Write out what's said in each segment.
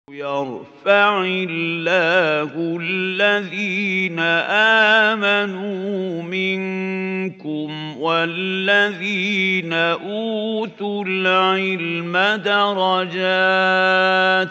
يرفع الله الذين آمنوا منكم والذين أوتوا العلم درجات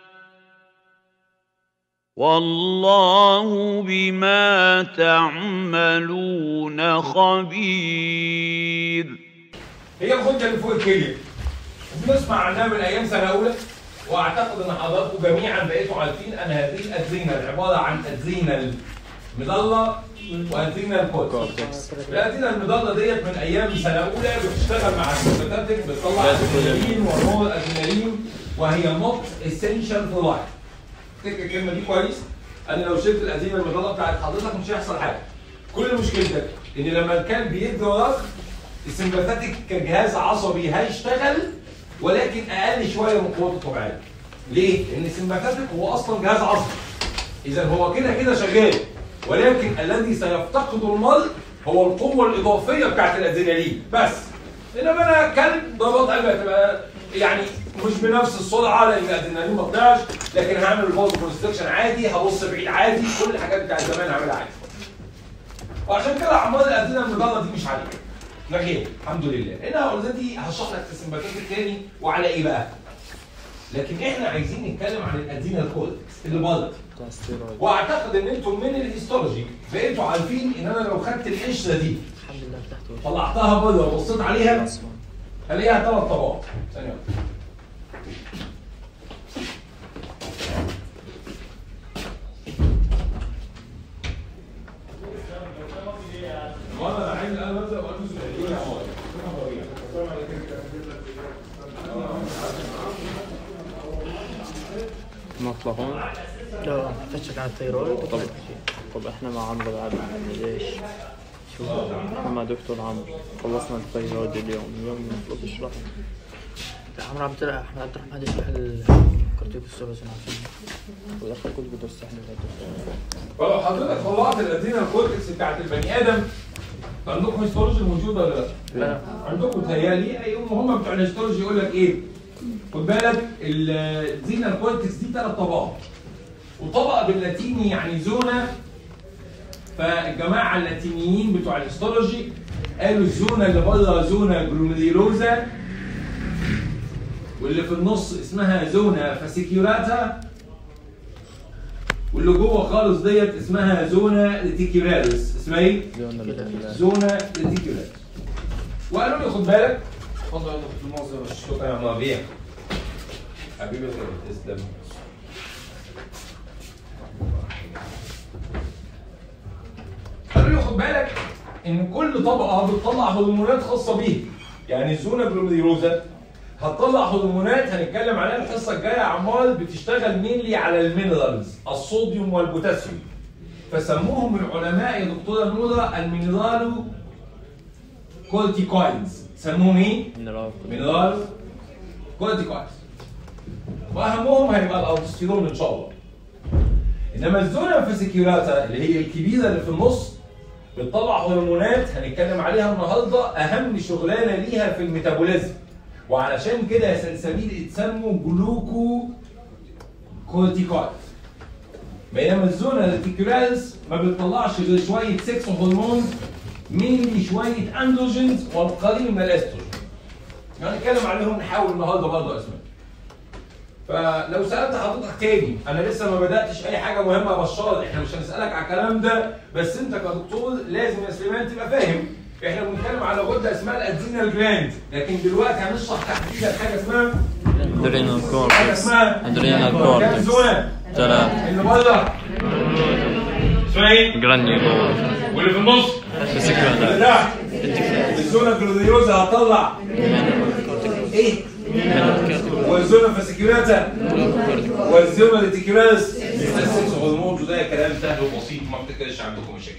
والله بما تعملون خبير هي الخطه اللي فوق الكليه بنسمع عنها من ايام سنه اولى واعتقد ان حضراتكم جميعا بقيتوا عارفين ان هذه الادرينال عباره عن ادرينال مضله وادرينال كورتكس الادرينال المضله ديت من ايام سنه اولى بتشتغل مع السيمباتيك بتطلع ادرينالين ونور ادرينالين وهي نوت اسينشال فور لايف افتكر الكلمه دي كويس انا لو شلت الادرينال المضله بتاعت حضرتك مش هيحصل حاجه كل مشكلتك ان لما الكلب بيجري وراك السمباثيك كجهاز عصبي هيشتغل ولكن اقل شويه من قوته الطبيعيه. ليه؟ لان السمباثيك هو اصلا جهاز عصبي. اذا هو كده كده شغال ولكن الذي سيفتقد المرء هو القوه الاضافيه بتاعت الادرينالين بس. انما انا كلب ضربات قلبي هتبقى يعني مش بنفس السرعه لان الادرينالين ما طلعش لكن هعمل الفولت كونستركشن عادي هبص بعيد عادي كل الحاجات بتاعت زمان هعملها عادي. وعشان كده اعمال الادرينال المضله دي مش عاليه. غير الحمد لله هنا اوريدي هشرح لك السمباتيك الثاني وعلى ايه بقى لكن احنا عايزين نتكلم عن الادينال كورتكس اللي بره واعتقد ان انتم من الهيستولوجي بقيتوا عارفين ان انا لو خدت القشره دي الحمد لله فتحت وجهي طلعتها بره وبصيت عليها هلاقيها ثلاث طبقات ثانيه واحدة. وانا عايز انا ببدا وانتوا سؤالين يا عمر مطلقون لا فتشك على الثيرويد طب طب احنا مع عمرو بعد ليش؟ شوف احنا مع دكتور عمرو خلصنا الثيرويد اليوم اليوم المفروض يشرح عمرو عبد الله احنا عبد الرحمن يشرح الكورتيكوستيروس عارفين والاخر كنت بترسحني فلو حضرتك طلعت الادرينال كورتكس بتاعت البني ادم عندكم هيستولوجي موجوده ولا لا؟ لا عندكم تهيألي ايوه هم بتوع الهيستولوجي يقول لك ايه؟ خد بالك الزينا كورتكس دي ثلاث طبقات وطبقه باللاتيني يعني زونا فالجماعه اللاتينيين بتوع الهيستولوجي قالوا الزونا اللي بره زونا جلوميروزا واللي في النص اسمها زونا فاسيكيوراتا واللي جوه خالص ديت اسمها زونا ريتيكيولاريس اسمها ايه؟ زونا ريتيكولار وقالوا لي خد بالك اتفضل يا دكتور ناصر شكرا يا ربيع حبيبي يا دكتور، تسلم قالوا لي خد بالك ان كل طبقه بتطلع هرمونات خاصه بيها يعني الزونا جلوميروزا هتطلع هرمونات هنتكلم عليها الحصه الجايه عمال بتشتغل مينلي على المينرالز الصوديوم والبوتاسيوم فسموهم العلماء يا دكتوره نوره المينرالو كورتيكويدز سموهم ايه؟ مينرال كورتيكويدز واهمهم هيبقى الاوتستيرون ان شاء الله انما الزونا فاسيكيولاتا اللي هي الكبيره اللي في النص بتطلع هرمونات هنتكلم عليها النهارده اهم شغلانه ليها في الميتابوليزم وعلشان كده يا سلسبيل اتسموا جلوكو كورتيكويد بينما الزونا ريتيكولاريس ما بتطلعش غير شويه سكس هرمونز مين شويه اندروجينز والقليل من الاستروجين هنتكلم عليهم نحاول النهارده برضه اسماء فلو سالت حضرتك تاني انا لسه ما بداتش اي حاجه مهمه يا بشار احنا مش هنسالك على الكلام ده بس انت كدكتور لازم يا سليمان تبقى فاهم احنا بنتكلم على غده اسمها الادرينال جلاند لكن دلوقتي هنشرح تحديدا حاجه اسمها ادرينال حاجه كورتكس اسمها ادرينال كام كورتكس زونه ثلاث اللي بره اسمها ايه؟ جرانيولور واللي في النص اللي تحت الزونه جلوديوزا هتطلع ايه؟ والزونه فاسيكيولاتا والزونه ريتيكولاريس السكس هرمون ده كلام سهل وبسيط ما بتكررش عندكم مشاكل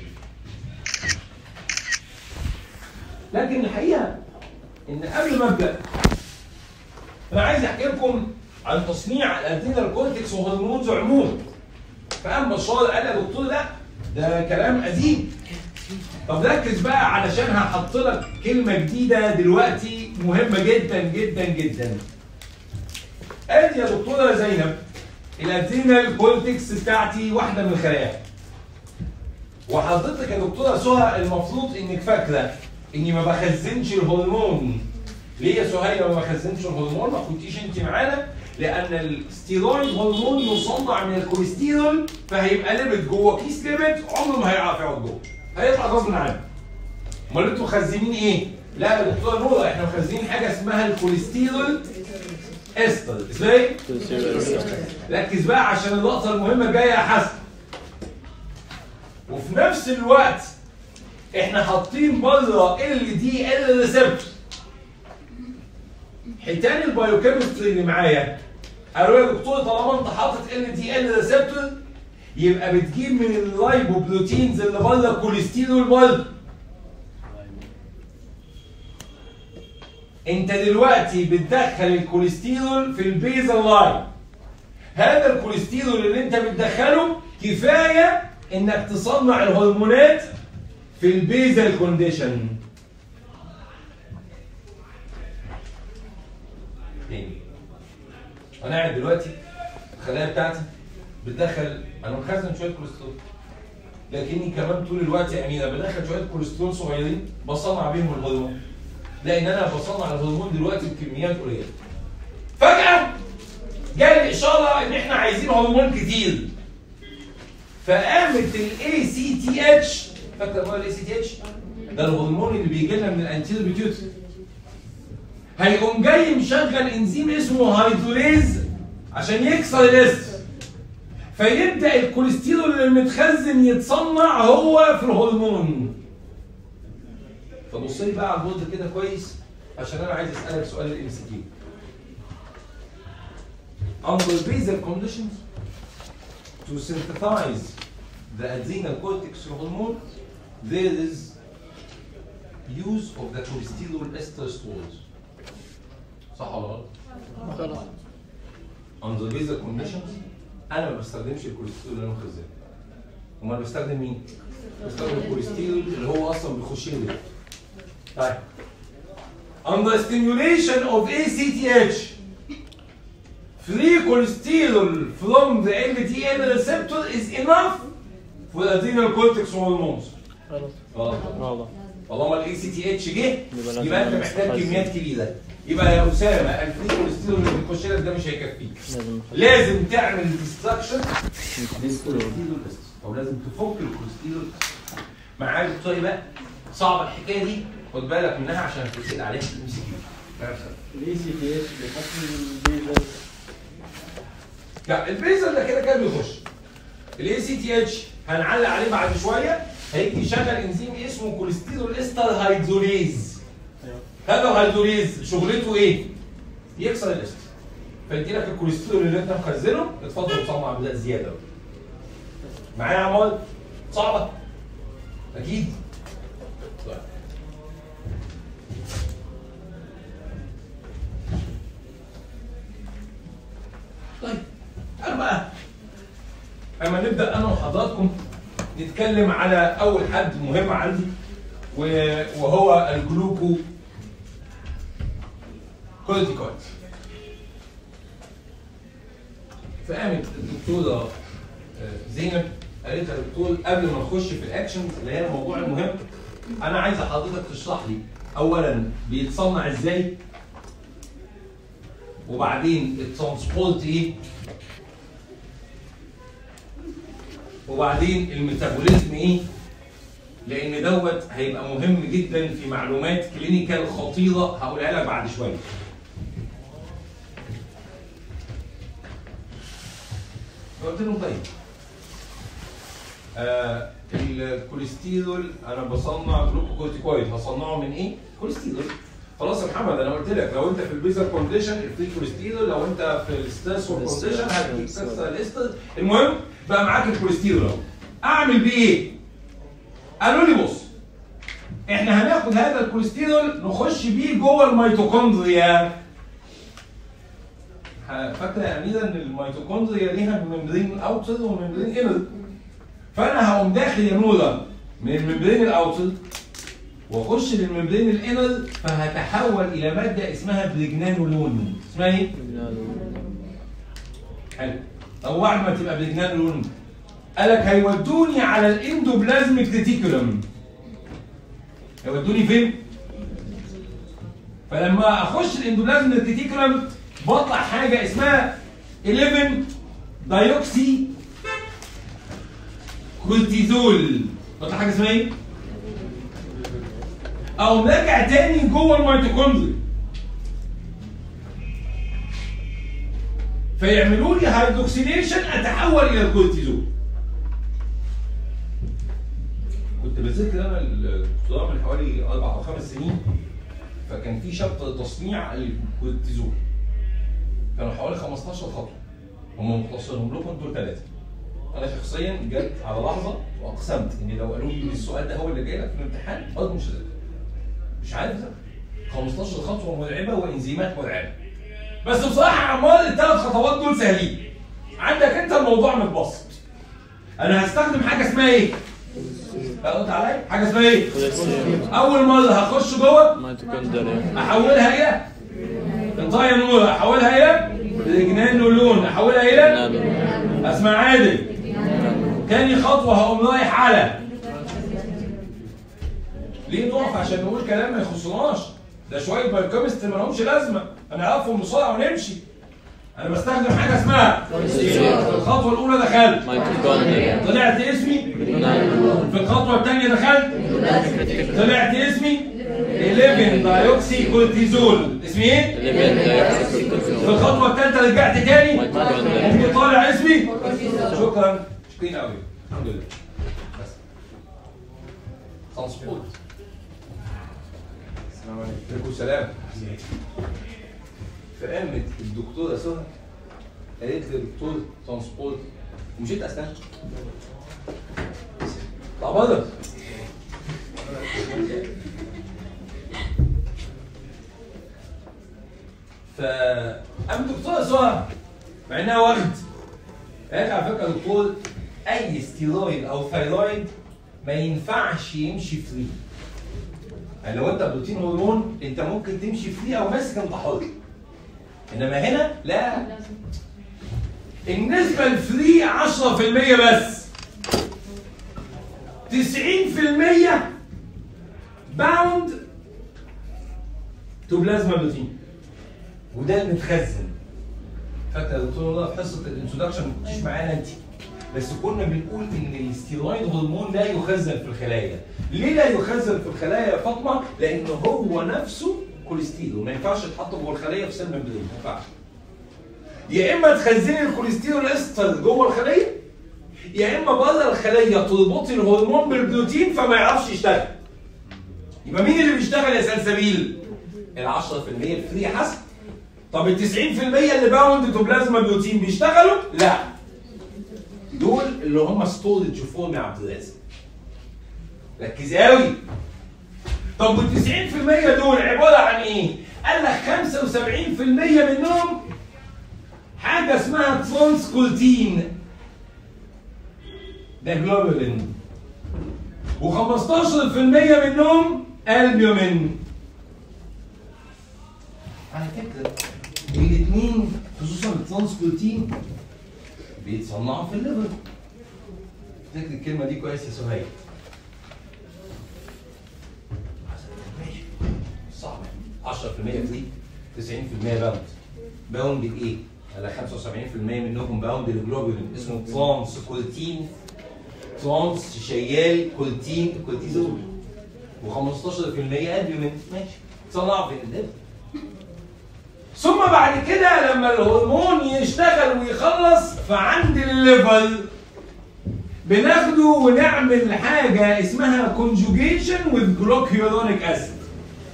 لكن الحقيقه ان قبل ما ابدا انا عايز احكي لكم عن تصنيع الادرينال كورتكس وهرمونز عموما فقام بشار قال يا دكتور لا ده كلام قديم طب ركز بقى علشان هحط لك كلمه جديده دلوقتي مهمه جدا جدا جدا ادي يا دكتوره زينب الادرينال كورتكس بتاعتي واحده من الخلايا وحضرتك يا دكتوره سهى المفروض انك فاكره اني ما بخزنش الهرمون ليه يا سهيله ما بخزنش الهرمون ما كنتيش انت معانا لان الستيرويد هرمون يصنع من الكوليسترول فهيبقى ليبت جوه كيس ليبت عمره ما هيعرف يقعد جوه هيطلع غصب عنه امال انتوا مخزنين ايه؟ لا يا دكتوره نوره احنا مخزنين حاجه اسمها الكوليسترول استر اسمها ايه؟ ركز بقى عشان اللقطه المهمه جايه يا حسن وفي نفس الوقت احنا حاطين بره ال دي ال ريسبتور حيتان البايوكيمستري اللي معايا قالوا يا دكتور طالما انت حاطط ال دي ال ريسبتور يبقى بتجيب من اللايبوبروتينز اللي بره كوليسترول برضه انت دلوقتي بتدخل الكوليسترول في البيزل لاين هذا الكوليسترول اللي انت بتدخله كفايه انك تصنع الهرمونات في البيزل كونديشن تاني انا قاعد دلوقتي الخلايا بتاعتي بتدخل انا مخزن شويه كوليسترول لكني كمان طول الوقت يا امينه بدخل شويه كوليسترول صغيرين بصنع بيهم الهرمون لان انا بصنع الهرمون دلوقتي بكميات قليله فجاه جالي الاشاره ان احنا عايزين هرمون كتير فقامت الاي سي تي اتش فاكر بقى الاي سي تي اتش ده الهرمون اللي بيجي لنا من الانتيريور بيتيوتري هيقوم جاي مشغل انزيم اسمه هيدروليز عشان يكسر الاستر فيبدا الكوليسترول اللي متخزن يتصنع هو في الهرمون فبص لي بقى على البورد كده كويس عشان انا عايز اسالك سؤال الام سي كيو under basal conditions to synthesize the adrenal cortex hormone there is use of the cholesterol ester stores صح ولا غلط؟ غلط under basal conditions انا ما بستخدمش الكوليسترول اللي انا مخزنه امال بستخدم مين؟ بستخدم الكوليسترول اللي هو اصلا بيخش لي طيب under stimulation of ACTH free cholesterol from the LDL receptor is enough for adrenal cortex hormones غلط غلط غلط طالما الاي سي تي اتش جه يبقى لازم يبقى انت نعمل محتاج خزن. كميات كبيره يبقى يا اسامه الفري كوليسترول اللي بيخش لك ده مش هيكفيك لازم لازم تعمل ديستراكشن نخزن. او لازم تفك الكوليسترول معايا يا دكتور بقى صعبه الحكايه دي خد بالك منها عشان هتتسال عليها في الام سي كيو الاي سي تي اتش بيحسن البيزل لا البيزل ده كده كده بيخش الاي سي تي اتش هنعلق عليه بعد شويه هيجي يشغل انزيم اسمه كوليسترول استر هيدروليز هذا الهيدروليز شغلته ايه؟ يكسر الاستر فيدي لك الكوليسترول اللي انت مخزنه اتفضل وصنع بدا زياده معايا يا عمال صعبه اكيد طيب. طيب تعالوا بقى اما نبدا انا وحضراتكم نتكلم على اول حد مهم عندي و- وهو الجلوكو كورتيكويد فقامت الدكتوره آه، زينب قالت يا دكتور قبل ما نخش في الاكشن اللي هي الموضوع المهم انا عايزه حضرتك تشرح لي اولا بيتصنع ازاي وبعدين الترانسبورت ايه وبعدين الميتابوليزم ايه لان دوت هيبقى مهم جدا في معلومات كلينيكال خطيره هقولها لك بعد شويه قلت لهم طيب آه الكوليسترول انا بصنع جلوكوكورتيكويد هصنعه من ايه؟ كوليسترول خلاص يا محمد انا قلت لك لو انت في البيزر كونديشن الفري كوليسترول لو انت في الستريسور كونديشن هتجيب كسر الاستر المهم بقى معاك الكوليسترول اهو اعمل بيه ايه؟ قالوا لي بص احنا هناخد هذا الكوليسترول نخش بيه جوه الميتوكوندريا ه- فاكره يا اميره ان الميتوكوندريا ليها ممبرين اوتر وممبرين انر فانا هقوم داخل يا نورا من الممبرين الاوتر واخش للممبرين الانر فهتحول الى ماده اسمها بريجنانولون اسمها ايه؟ حلو او بعد ما تبقى بريجنانولون قال لك هيودوني على الاندوبلازميك ريتيكولم هيودوني فين؟ فلما اخش الاندوبلازميك ريتيكولم بطلع حاجه اسمها 11 دايوكسي كورتيزول بطلع حاجه اسمها ايه؟ او راجع تاني جوه الميتوكوندريا فيعملوا لي هيدروكسيليشن اتحول الى الكورتيزول كنت بذاكر انا الدكتوراه من حوالي اربع او خمس سنين فكان في شابتر تصنيع الكورتيزول كانوا حوالي 15 خطوه هم مختصرهم لكم دول ثلاثه انا شخصيا جت على لحظه واقسمت ان لو قالوا لي السؤال ده هو اللي جاي لك في الامتحان برضه مش هذاكر مش عارف ده 15 خطوه مرعبه وانزيمات مرعبه بس بصراحه عمال الثلاث خطوات دول سهلين عندك انت الموضوع متبسط انا هستخدم حاجه اسمها ايه؟ قلت عليا حاجه اسمها ايه؟ اول مره هخش جوه ميتوكوندريا احولها الى انطايا نور احولها الى رجنانولون احولها الى نانو اسمع عادل تاني خطوه هقوم رايح على ليه نقف عشان نقول كلام ما يخصناش ده شويه بايوكيمستري ما لهمش لازمه هنعرفهم بسرعه ونمشي انا بستخدم حاجه اسمها الخطوه الاولى دخلت ميتوكوندريا طلعت اسمي نانو في الخطوه الثانيه دخلت طلعت اسمي 11 دايوكسي كورتيزول اسمي ايه؟ ليفين دايوكسي في كورتيزول الخطوه الثالثه رجعت تاني ميتوكوندريا قمت طالع اسمي شكرا شكرين قوي الحمد لله بس ترانسبورت السلام عليكم عليكم السلام فقامت الدكتوره سهى قالت لي دكتور ترانسبورت ومشيت استنى طب بره فقام دكتوره سهى مع انها واخد قالت على فكره يا دكتور اي ستيرويد او ثايرويد ما ينفعش يمشي فري يعني لو انت بروتين هرمون انت ممكن تمشي فري او ماسك انت حر انما هنا لا النسبة الفري 10% بس 90% باوند تو بلازما بروتين وده المتخزن فاكر يا دكتور والله في حصه الانترودكشن ما كنتش معانا انت بس كنا بنقول ان الاستيرويد هرمون لا يخزن في الخلايا ليه لا يخزن في الخلايا يا فاطمه لان هو نفسه كوليسترول ما ينفعش يتحط جوه الخليه في سيل ممبرين ما ينفعش يا اما تخزني الكوليسترول استر جوه الخليه يا اما بره الخليه تربطي الهرمون بالبروتين فما يعرفش يشتغل يبقى مين اللي بيشتغل يا سلسبيل ال 10% الفري حسب طب ال 90% اللي باوند تو بلازما بروتين بيشتغلوا؟ لا دول اللي هم ستورج فورم يا عبد الرازق ركز قوي طب وال 90% دول عباره عن ايه؟ قال لك 75% منهم حاجه اسمها ترانسكولتين ده جلوبولين و15% منهم البيومين على فكره الاثنين خصوصا الترانسكولتين بيتصنعوا في الليفر فاكر الكلمه دي كويس يا سهيل ماشي صعب 10% فري 90% باوند باوند بايه؟ على 75% منهم باوند الجلوبولين اسمه ترانس كولتين ترانس شيال كولتين كولتيزول و15% البيومين ماشي صنعوا في الليفر ثم بعد كده لما الهرمون يشتغل ويخلص فعند الليفر بناخده ونعمل حاجه اسمها كونجوجيشن وذ جلوكيورونيك اسيد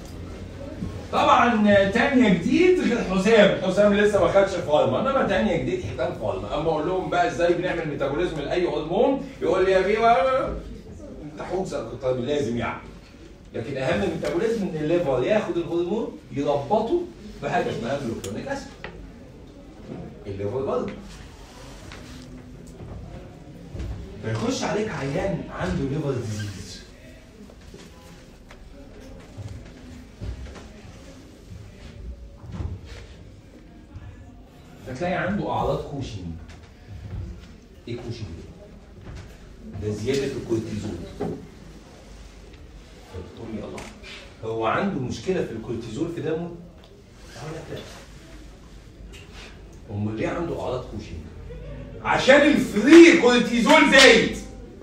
طبعا تانية جديد غير حسام حسام لسه ما خدش فارما انما تانية جديد حيتان فارما اما اقول لهم بقى ازاي بنعمل ميتابوليزم لاي هرمون يقول لي يا بيه بقى انت حوسه طب لازم يعني لكن اهم الميتابوليزم ان الليفر ياخد الهرمون يربطه بحاجه اسمها جلوكيونيك اسيد الليفر برضه فيخش عليك عيان عنده ليفر ديزيز فتلاقي عنده اعراض كوشنج ايه كوشنج ده زياده الكورتيزول فبتقول لي الله هو عنده مشكله في الكورتيزول في دمه؟ أقول لك لا امال ليه عنده اعراض كوشنج؟ عشان الفري كورتيزول زايد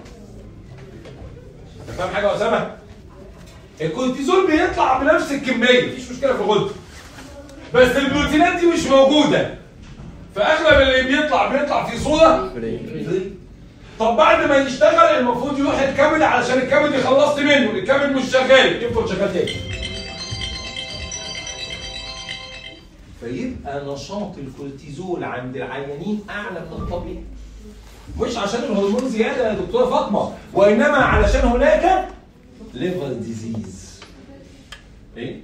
انت فاهم حاجه يا اسامه؟ الكورتيزول بيطلع بنفس الكميه مفيش مشكله في الغده بس البروتينات دي مش موجوده فاغلب اللي بيطلع بيطلع في صوره فري طب بعد ما يشتغل المفروض يروح الكبد علشان الكبد يخلصت منه الكبد مش شغال يفضل شغال تاني فيبقى نشاط الكورتيزول عند العيانين اعلى من الطبيعي مش عشان الهرمون زياده يا دكتوره فاطمه وانما علشان هناك ليفر ديزيز ايه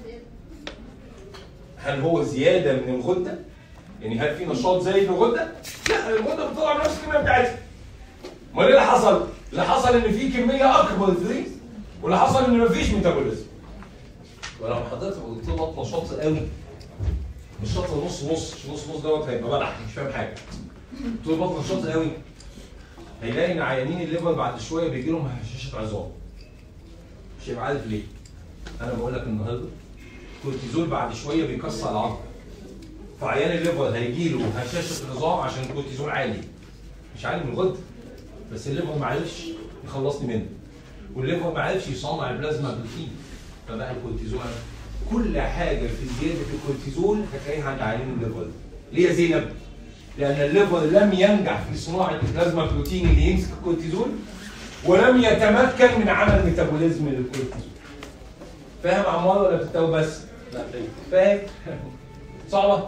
هل هو زياده من الغده يعني هل في نشاط زايد في الغده لا الغده بتطلع بنفس الكميه بتاعتها امال ايه اللي حصل اللي حصل ان في كميه اكبر فري واللي حصل ان مفيش ميتابوليزم ولو حضرتك قلت له بطنه شاطر قوي مش شاطر نص نص مش نص نص دوت هيبقى بلح مش فاهم حاجه قلت له بطنه شاطر قوي هيلاقي ان عيانين الليفر بعد شويه بيجي لهم هشاشه عظام مش هيبقى عارف ليه انا بقول لك النهارده الكورتيزول بعد شويه بيكسر العظم فعيان الليفر هيجي له هشاشه العظام عشان الكورتيزول عالي مش عالي من الغده بس الليفر ما عرفش يخلصني منه والليفر ما عرفش يصنع البلازما بروتين فبقى الكورتيزول كل حاجه في زياده الكورتيزول هتلاقيها عند عيان الليفر ليه يا زينب؟ لان الليفر لم ينجح في صناعه البلازما بروتين اللي يمسك الكورتيزول ولم يتمكن من عمل ميتابوليزم للكورتيزول فاهم عمار ولا بتتوه بس؟ لا فاهم؟ صعبه؟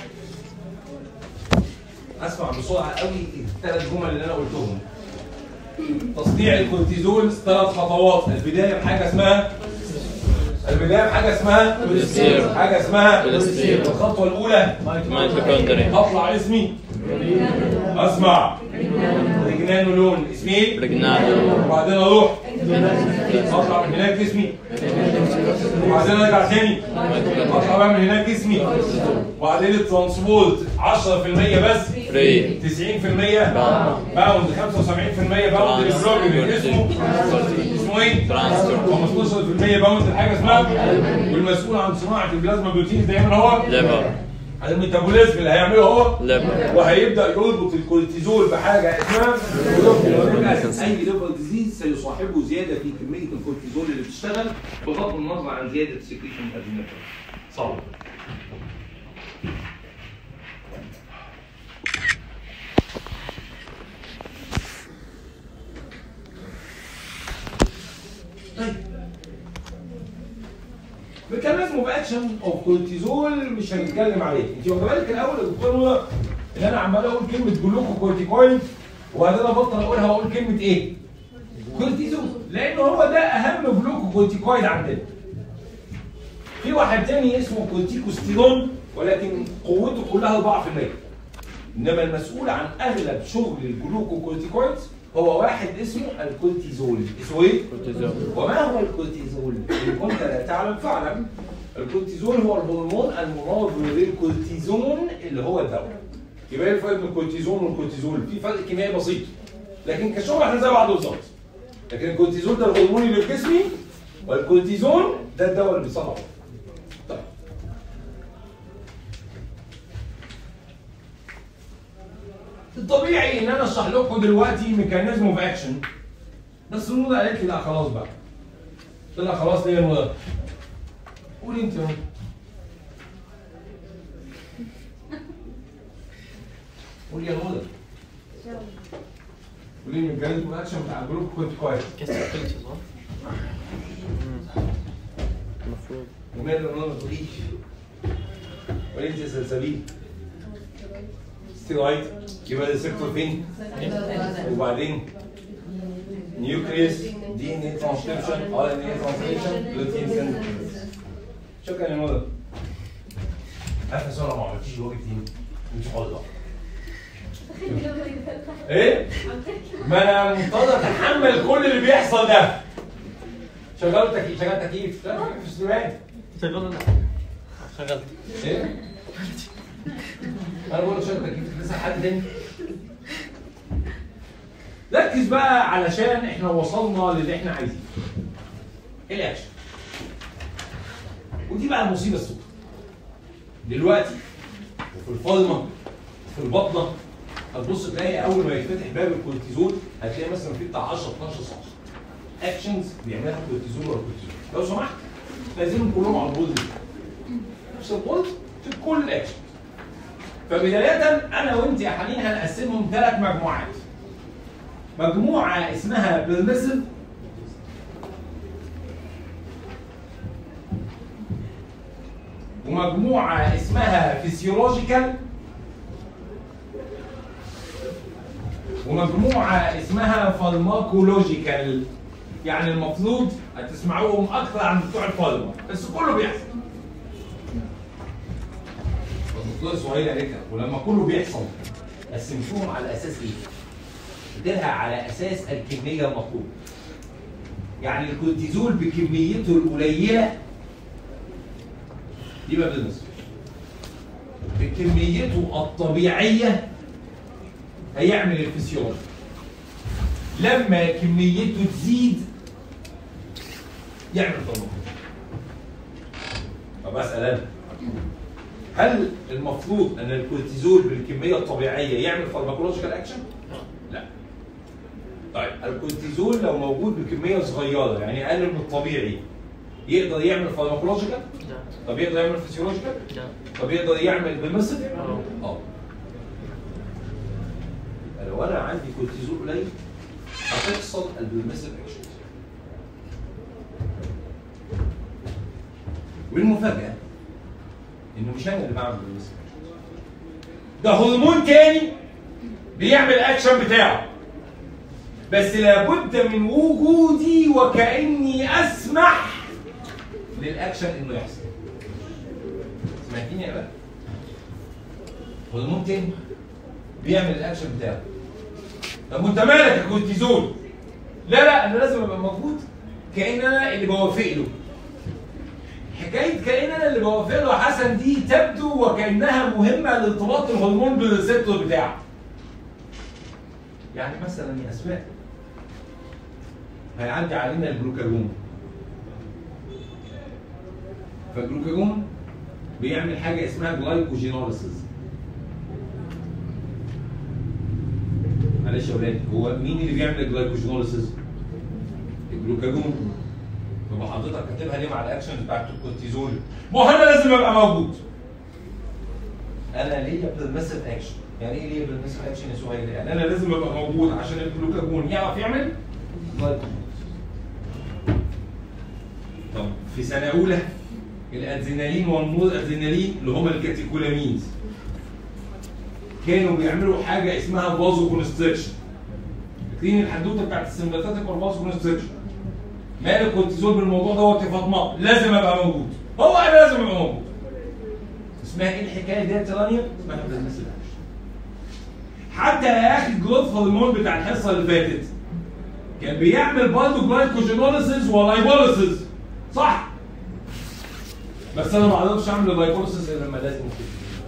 اسمع بسرعه قوي الثلاث جمل اللي انا قلتهم تصنيع الكورتيزول ثلاث خطوات البدايه بحاجه اسمها البدايه بحاجه اسمها كوليسترول. حاجه اسمها كوليسترول. الخطوه الاولى ميتوكوندريا اطلع اسمي اسمع رجنانولون اسمي ايه؟ برجنال وبعدين اروح اطلع من هناك اسمي وبعدين ارجع تاني اطلع بقى من هناك اسمي وبعدين الترانسبورت 10% بس فري 90% باوند 75% باوند البروجرام اسمه اسمه ايه؟ ترانسفير 15% باوند الحاجه اسمها والمسؤول عن صناعه البلازما بروتين ده يعمل هو ليفر الميتابوليزم اللي هيعمله هو ليفر وهيبدا يربط الكورتيزول بحاجه اسمها للاسف اي ليفر ديزيز سيصاحبه زياده في كميه الكورتيزول اللي بتشتغل بغض النظر عن زياده السكريشن ادرينال صعب طيب ميكانيزم اوف اكشن اوف كورتيزول مش هنتكلم عليه انت واخد بالك الاول يا دكتور نور ان انا عمال اقول كلمه جلوكو كورتيكويد وبعدين ابطل اقولها واقول كلمه ايه؟ كورتيزول لان هو ده اهم جلوكو كورتيكويد عندنا في واحد تاني اسمه كورتيكوستيرون ولكن قوته كلها 4% انما المسؤول عن اغلب شغل الجلوكو كورتيكويد هو واحد اسمه الكورتيزول اسمه ايه؟ كورتيزول وما هو الكورتيزول؟ إن كنت لا تعلم فاعلم الكورتيزول هو الهرمون المناظر للكورتيزون اللي هو الدواء. يبقى ايه الفرق بين الكورتيزون والكورتيزول؟ في فرق كيميائي بسيط. لكن كشغل احنا زي بعض بالظبط. لكن الكورتيزول ده الهرمون اللي في جسمي والكورتيزون ده الدواء اللي بيصنعه. طيب. الطبيعي ان انا اشرح لكم دلوقتي ميكانيزم اوف اكشن بس نونا قالت لي لا خلاص بقى قلت لها خلاص ليه يا نونا قولي انت يا نونا قولي يا نونا قولي لي الميكانيزم اوف اكشن بتاع الجروب كنت كويس كسر كلتي صح؟ المفروض وماله يا نونا ما تقوليش قولي انت يا سلسبيل ستيرويد يبقى الريسبتور فين؟ وبعدين نيوكليس دي ان اي ترانسكريبشن ار ان اي ترانسكريبشن بروتين سينثيسيس شكرا يا مدى عارف يا ساره ما عملتيش الواجب دي مش حاضر ايه؟ ما انا مضطر اتحمل كل اللي بيحصل ده شغلت تكييف شغلت تكييف شغلت تكييف في السودان شغال شغلت ايه؟ انا بقول لك شغل تكييف لسه حد تاني ركز بقى علشان احنا وصلنا للي احنا عايزينه الاكشن ودي بقى المصيبه السوداء دلوقتي وفي الفاضمه في البطنه هتبص تلاقي اول ما يتفتح باب الكورتيزول هتلاقي مثلا في بتاع 10 12 صفحه اكشنز بيعملها كورتيزول ولا كورتيزول لو سمحت لازم كلهم على البولد دي. نفس البولد في كل الاكشن فبدايه انا وانت يا حنين هنقسمهم ثلاث مجموعات مجموعه اسمها بيرميسيف ومجموعه اسمها فيسيولوجيكال ومجموعه اسمها فارماكولوجيكال يعني المفروض هتسمعوهم اكثر عن بتوع الفارما بس كله بيحصل الدكتور سهيل قالت لك ولما كله بيحصل قسمتوهم على اساس ايه؟ اديلها على اساس الكميه المطلوبه يعني الكورتيزول بكميته القليله يبقى بزنس بكميته الطبيعيه هيعمل الفسيولوجي لما كميته تزيد يعمل طبعا طب اسال انا هل المفروض ان الكورتيزول بالكميه الطبيعيه يعمل فارماكولوجيكال اكشن؟ لا طيب الكورتيزول لو موجود بكميه صغيره يعني اقل من الطبيعي يقدر يعمل فارماكولوجيكال؟ لا طب يقدر يعمل فيسيولوجيكال؟ لا طب يقدر يعمل بمثل؟ اه اه يبقى لو انا عندي كورتيزول قليل هتحصل البريمسيف اكشن والمفاجاه انه مش انا اللي بعمل البريمسيف ده هرمون تاني بيعمل الاكشن بتاعه بس لابد من وجودي وكاني اسمح للاكشن انه يحصل سمعتيني يا بقى هرمون تاني بيعمل الاكشن بتاعه طب وانت مالك يا كورتيزول لا لا انا لازم ابقى موجود كان انا اللي بوافق له حكايه كان انا اللي بوافق له يا حسن دي تبدو وكانها مهمه لارتباط الهرمون بالريسبتور بتاعه يعني مثلا يا اسماء هيعدي علينا الجلوكاجون فالجلوكاجون بيعمل حاجه اسمها جلايكوجينوليسيس معلش يا ولاد هو مين اللي بيعمل الجلايكوجينوليسيس؟ الجلوكاجون طب حضرتك كاتبها ليه مع الاكشن بتاعت الكورتيزول؟ ما هو انا لازم ابقى موجود. انا ليا برميسيف اكشن، يعني ايه ليا برميسيف اكشن يا سهيل؟ يعني انا لازم ابقى موجود عشان الجلوكاجون يعرف يعمل جلايكوجينوليسيس. طب في سنه اولى الادرينالين والنور ادرينالين اللي هم الكاتيكولامينز كانوا بيعملوا حاجه اسمها فازو كونستريكشن فاكرين الحدوته بتاعت السمباتيك والفازو كونستريكشن مال الكورتيزول بالموضوع دوت يا فاطمه لازم ابقى موجود هو انا لازم ابقى موجود اسمها ايه الحكايه ديت يا رانيا؟ اسمها بريميسيف اكشن حتى يا اخي الجروث هرمون بتاع الحصه اللي فاتت كان بيعمل برضه جلايكوجينوليسيس ولايبوليسيس صح بس انا ما اقدرش اعمل اللايبوليسيس الا لما لازم كده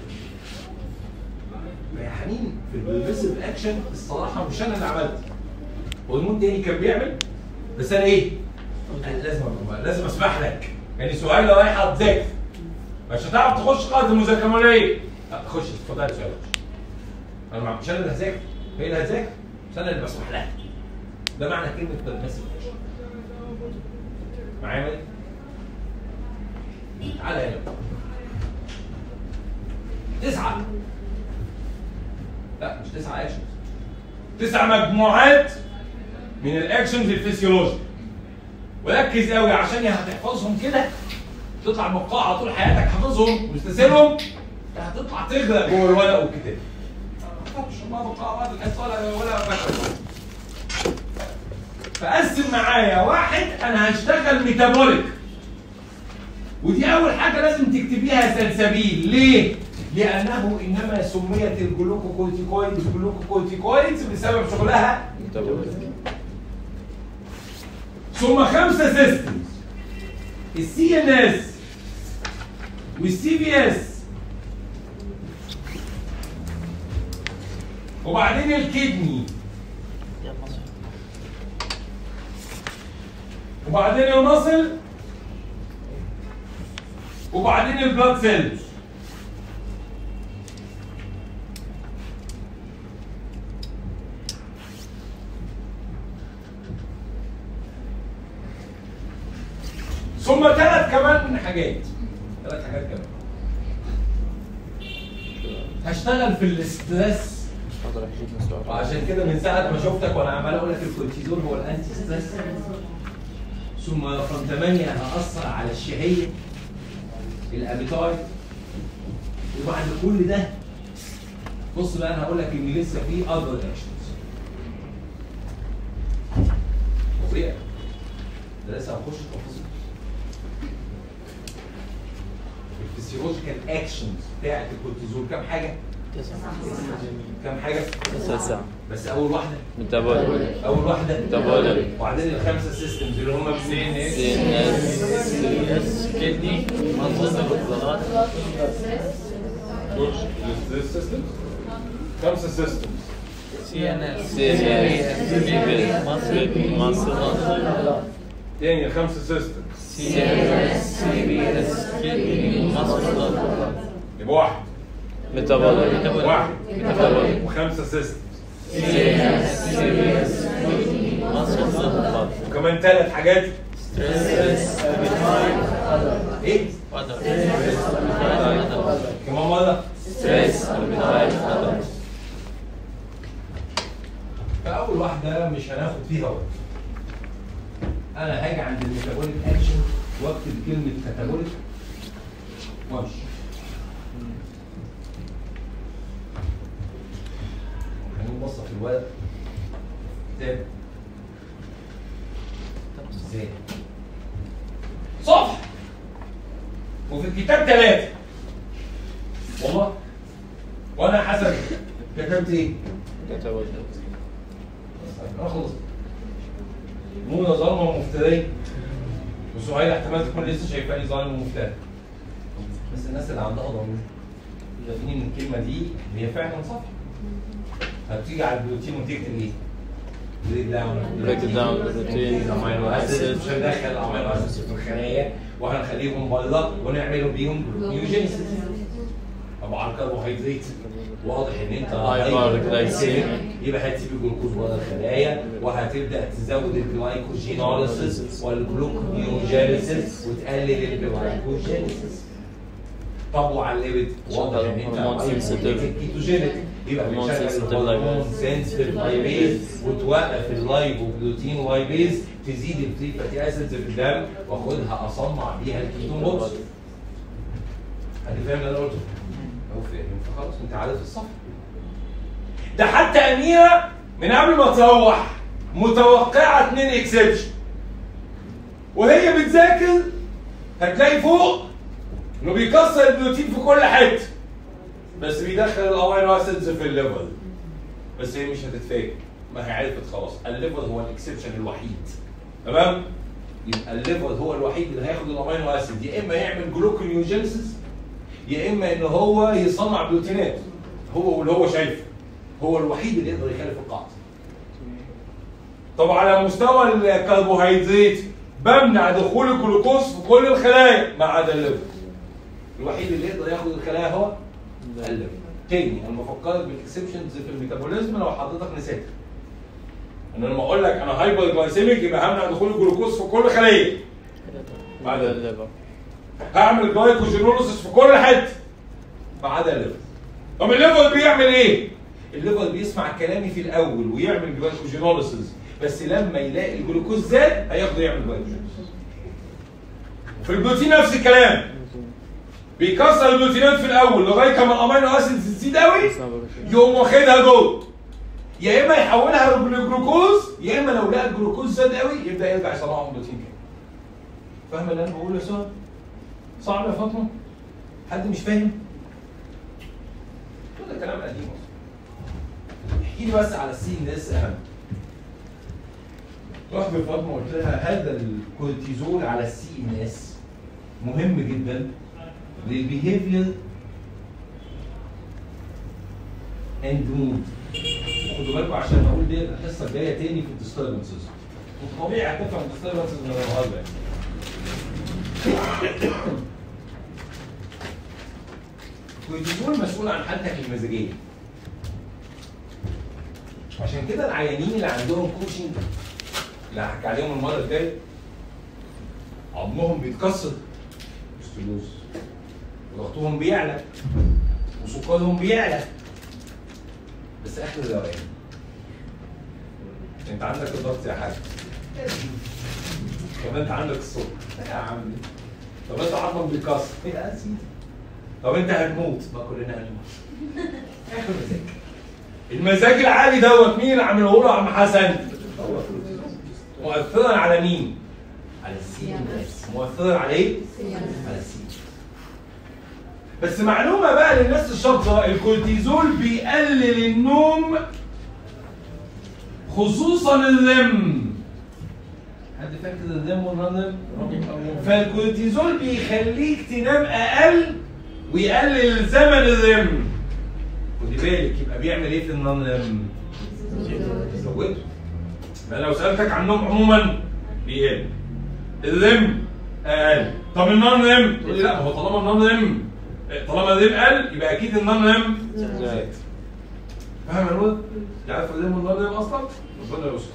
يا حنين في البريميسيف اكشن الصراحه مش انا اللي عملت هرمون تاني كان بيعمل بس انا ايه؟ أنا لازم أبقى لازم اسمح لك يعني سؤال لو رايحه تذاكر مش هتعرف تخش قاعده المذاكره ولا ايه؟ لا خش اتفضل سؤال انا مع- مش انا اللي هذاكر هي اللي هتذاكر بس انا اللي بسمح لها ده معنى كلمه بريميسيف اكشن معايا يا ولد؟ تعالى هنا تسعة لا مش تسعة اكشنز تسع مجموعات من الاكشنز الفسيولوجي وركز قوي عشان يا هتحفظهم كده تطلع من القاعة طول حياتك حافظهم مستسلهم يا هتطلع تغرق جوه الورق والكتاب ما تخافش ما بقى بعد الحصة ولا ولا فاكر فقسم معايا واحد انا هشتغل ميتابوليك ودي اول حاجه لازم تكتبيها سلسبيل ليه لانه انما سميت الجلوكوكورتيكويدز جلوكوكورتيكويدز بسبب شغلها ثم خمسه سيستمز السي ان اس والسي بي اس وبعدين الكدني يا مصر وبعدين المصل وبعدين البلاد سيلز ثم ثلاث كمان حاجات ثلاث حاجات كمان هشتغل في الاسترس مش هقدر احكي مسؤول وعشان كده من ساعه ما شفتك وانا عمال اقول لك الكورتيزول هو الانتي ستريس ثم رقم 8 هاثر على الشهيه الابيتايت وبعد كل ده بص بقى انا هقول لك ان لسه في اذر اكشنز فظيع ده لسه هنخش في تفاصيل الفسيولوجيكال اكشنز بتاعت الكورتيزول كام حاجه؟ كام حاجه؟ تسعة بس اول واحده ميتابوليك اول واحده ميتابوليك وبعدين الخمسه سيستمز اللي هم سي ان اس سي ان اس سي اس كدني سيستمز خمسه سيستمز سي ان اس سي ان اس مصر تاني الخمسه سيستمز سي ان اس سي بي اس كدني مصر يبقى واحد ميتابوليك واحد ميتابوليك وخمسه سيستمز سي ان اس سي بي اس كدني مصر وكمان ثلاث حاجات ستريس ايه؟ كمان مره ستريس فاول واحده مش هناخد فيها وقت انا هاجي عند الميتابوليك اكشن واكتب كلمه كاتابوليك وامشي خلينا نبص في الورق كتاب ازاي صفحه وفي الكتاب ثلاثه والله وانا حسب كتبت ايه؟ ميتابوليك اخلص منى ظالمه ومفتريه وسهيل احتمال تكون لسه شايفاني ظالم ومفتري بس الناس اللي عندها ضمير فاهمين ان الكلمه دي هي فعلا صح هتيجي على البروتين وتكتب ايه؟ بريك داون Break down البروتين. امينو اسيد مش هندخل الامينو اسيد في الخلايا وهنخليهم بيضاء ونعملوا بيهم نيوجينيسيس طبعا الكربوهيدرات واضح ان انت Hyperglycemic. يبقى هتسيب الجلوكوز بره الخلايا وهتبدا تزود الجلايكوجينوليسيس والجلوكونيوجينيسيس وتقلل الجلايكوجينيسيس طب وعلى الليبيد واضح ان هرمون انت sensitive. كيتوجينيك يبقى هرمون بتشغل sensitive الهرمون lipase. سنسيتيف لايبيز وتوقف اللايبوبروتين لايبيز تزيد الفري فاتي اسيدز في الدم واخدها اصنع بيها الكيتون بوكس انت فاهم اللي انا قلته؟ لو فاهم فخلاص انت عارف الصح ده حتى اميره من قبل ما تروح متوقعه اتنين اكسبشن وهي بتذاكر هتلاقي فوق انه بيكسر البروتين في كل حته بس بيدخل الامينو اسيدز في الليفر بس هي مش هتتفاجئ ما هي عرفت خلاص الليفر هو الاكسبشن الوحيد تمام يبقى الليفر هو الوحيد اللي هياخد الامينو اسيد يا اما يعمل جلوكونيوجينيسيس يا اما ان هو يصنع بروتينات هو واللي هو شايفه هو الوحيد اللي يقدر يخالف القاعده طب على مستوى الكربوهيدرات بمنع دخول الجلوكوز في كل الخلايا ما عدا الليفر الوحيد اللي يقدر ياخد الخلايا هو الليفر تاني انا بفكرك بالاكسبشنز في الميتابوليزم لو حضرتك نسيتها ان انا لما اقول لك انا هايبر جلايسيميك يبقى همنع دخول الجلوكوز في كل خليه بعد الليفر هعمل جلايكوجينوليسيس في كل حته ما عدا الليفر طب الليفر بيعمل ايه؟ الليفر بيسمع كلامي في الاول ويعمل جلايكوجينوليسيس بس لما يلاقي الجلوكوز زاد هياخده يعمل جلايكوجينوليسيس في البروتين نفس الكلام بيكسر البروتينات في الاول لغايه ما الامينو اسيد تزيد قوي يقوم واخدها جوه يا اما يحولها لجلوكوز يا اما لو لقى الجلوكوز زاد قوي يبدا يرجع يصنعهم بروتين تاني فاهمه اللي انا بقوله يا سهى؟ صعب يا فاطمه؟ حد مش فاهم؟ كل ده كلام قديم اصلا احكي لي بس على السي ان اس اهم رحت لفاطمه قلت لها هذا الكورتيزول على السي ان اس مهم جدا للبيهيفير اند مود خدوا بالكم عشان اقول دي الحصه الجايه تاني في الديستربنسز طبيعي هتفهم الديستربنس من الغالب الكورتيزول مسؤول عن حالتك المزاجيه عشان كده العيانين اللي عندهم كوشنج اللي هحكي عليهم المره الجايه عظمهم بيتكسر ستيلوز وضغطهم بيعلى وسكرهم بيعلى بس اخر الروقان انت عندك الضغط يا حاج طب انت عندك السكر يا عم طب انت عظمك بيتكسر يا سيدي طب انت هتموت ما كلنا هنموت اخر مزاج المزاج العالي دوت مين اللي عامله له يا عم حسن؟ مؤثرا على مين؟ على السي مؤثرا على ايه؟ على السي بس معلومه بقى للناس الشاطره الكورتيزول بيقلل النوم خصوصا الرم حد فاكر الرم والنون فالكورتيزول بيخليك تنام اقل ويقلل زمن الرم خدي بالك يبقى بيعمل ايه في النون رم؟ يزوده ما لو سالتك عن النوم عموما بيقل الرم اقل طب النون رم تقول لي لا هو طالما النون رم طالما الرم قل يبقى اكيد النون رم زاد فاهم يا نور؟ عارف الرم والنون رم اصلا؟ ربنا يستر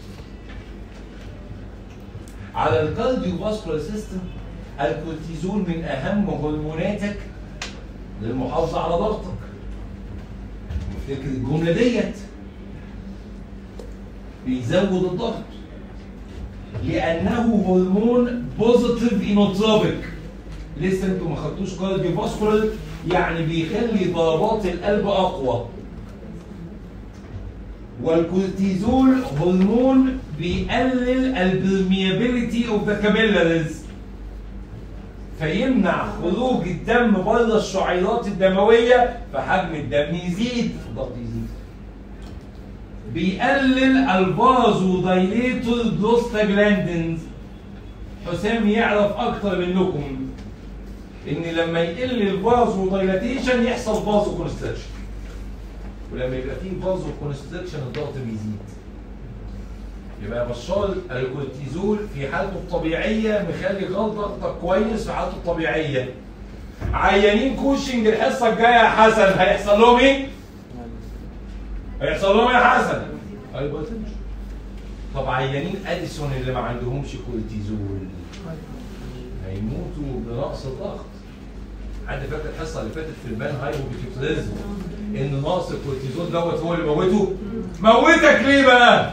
على الكارديو فاسكولار سيستم الكورتيزول من اهم هرموناتك للمحافظه على ضغطك افتكر الجمله ديت بيزود الضغط لانه هرمون بوزيتيف اينوتروبيك لسه انتوا ما خدتوش كارديو فاسكولار يعني بيخلي ضربات القلب اقوى والكورتيزول هرمون بيقلل البرميابيليتي اوف ذا كابيلاريز فيمنع خروج الدم بره الشعيرات الدمويه فحجم الدم يزيد الضغط يزيد بيقلل الفازو دايليتور بروستاجلاندينز حسام يعرف اكتر منكم ان لما يقل الفازو دايلاتيشن يحصل فازو كونستركشن ولما يبقى فيه فازو كونستركشن الضغط بيزيد يبقى يا بشار الكورتيزول في حالته الطبيعيه مخلي غلط ضغطك كويس في حالته الطبيعيه عيانين كوشنج الحصه الجايه يا حسن هيحصل لهم ايه؟ هيحصل لهم ايه يا حسن؟ هايبرتنشن طب عيانين اديسون اللي ما عندهمش كورتيزول هيموتوا بنقص الضغط حد فاكر الحصه اللي فاتت في البان هايبوبيتيوتريزم ان نقص الكورتيزول دوت هو اللي موته موتك ليه بقى؟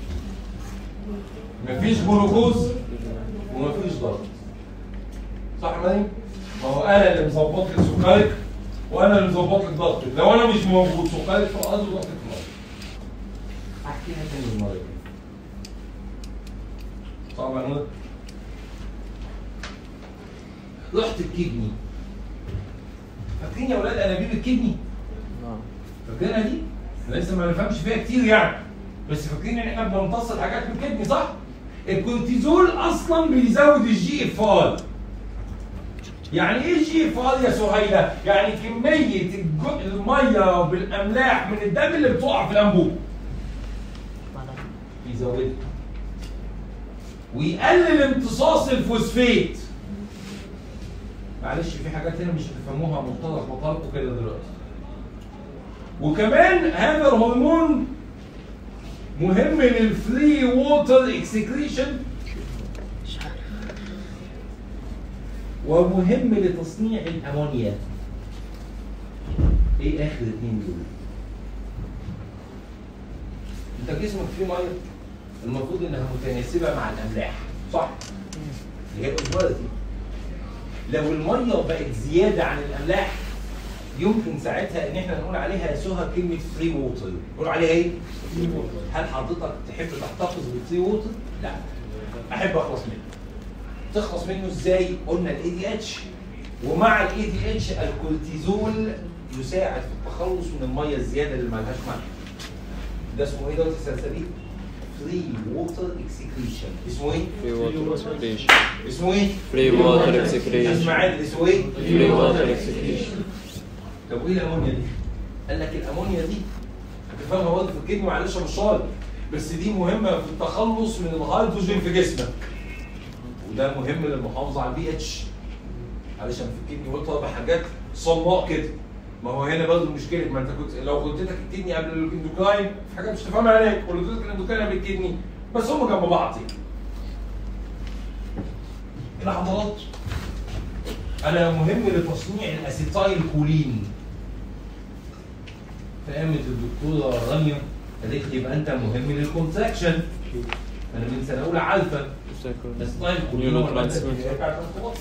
مفيش جلوكوز ومفيش ضغط صح يا مريم؟ ما هو انا اللي مظبط لك سكرك وانا اللي مظبط لك ضغطك لو انا مش موجود سكرك في الارض وضغطك في الارض احكيها تاني المره دي صعب يا نور؟ رحت الكدني فاكرين يا اولاد انابيب الكدني؟ نعم فاكرينها دي؟ احنا لسه ما بنفهمش فيها كتير يعني بس فاكرين ان احنا بنمتص الحاجات من الكدني صح؟ الكورتيزول اصلا بيزود الجي اف ار يعني ايه الجي اف ار يا سهيله؟ يعني كميه الج- الميه بالاملاح من الدم اللي بتقع في الانبوب بيزودها ويقلل امتصاص الفوسفات معلش في حاجات هنا مش هتفهموها مختلط مطالبه كده دلوقتي وكمان هذا الهرمون مهم للفري ووتر اكسكريشن ومهم لتصنيع الامونيا ايه اخر اتنين دول انت جسمك فيه ميه المفروض انها متناسبه مع الاملاح صح اللي هي الكواليتي لو الميه بقت زياده عن الاملاح يمكن ساعتها ان احنا نقول عليها سهى كلمه فري ووتر نقول عليها ايه؟ فري ووتر هل حضرتك تحب تحتفظ بالفري ووتر؟ لا احب اخلص منه تخلص منه ازاي؟ قلنا الاي دي اتش ومع الاي دي اتش الكورتيزول يساعد في التخلص من الميه الزياده اللي مالهاش معنى ده اسمه ايه دوت السلسبيل؟ فري ووتر اكسكريشن اسمه ايه؟ فري ووتر اكسكريشن اسمه ايه؟ فري ووتر اكسكريشن اسمه عادل اسمه ايه؟ فري ووتر اكسكريشن طب وايه الامونيا دي؟ قال لك الامونيا دي هتفهمها برضه في الكدني معلش يا مشوار بس دي مهمه في التخلص من الهيدروجين في جسمك وده مهم للمحافظه على البي اتش علشان في الكدني قلت اربع حاجات صماء كده ما هو هنا برضه مشكله ما انت كنت لو قلت لك الكدني قبل الاندوكراين في حاجات مش تفهمها عليك ولو قلت لك الاندوكراين قبل الكدني بس هم جنب بعض يعني. العضلات انا مهم لتصنيع الاسيتايل كولين فقامت الدكتوره رانيا قالت لي يبقى انت مهم للكونتراكشن انا من سنه اولى عارفه اسيتايل كولين هو المادة اللي بتاعت الارتباط.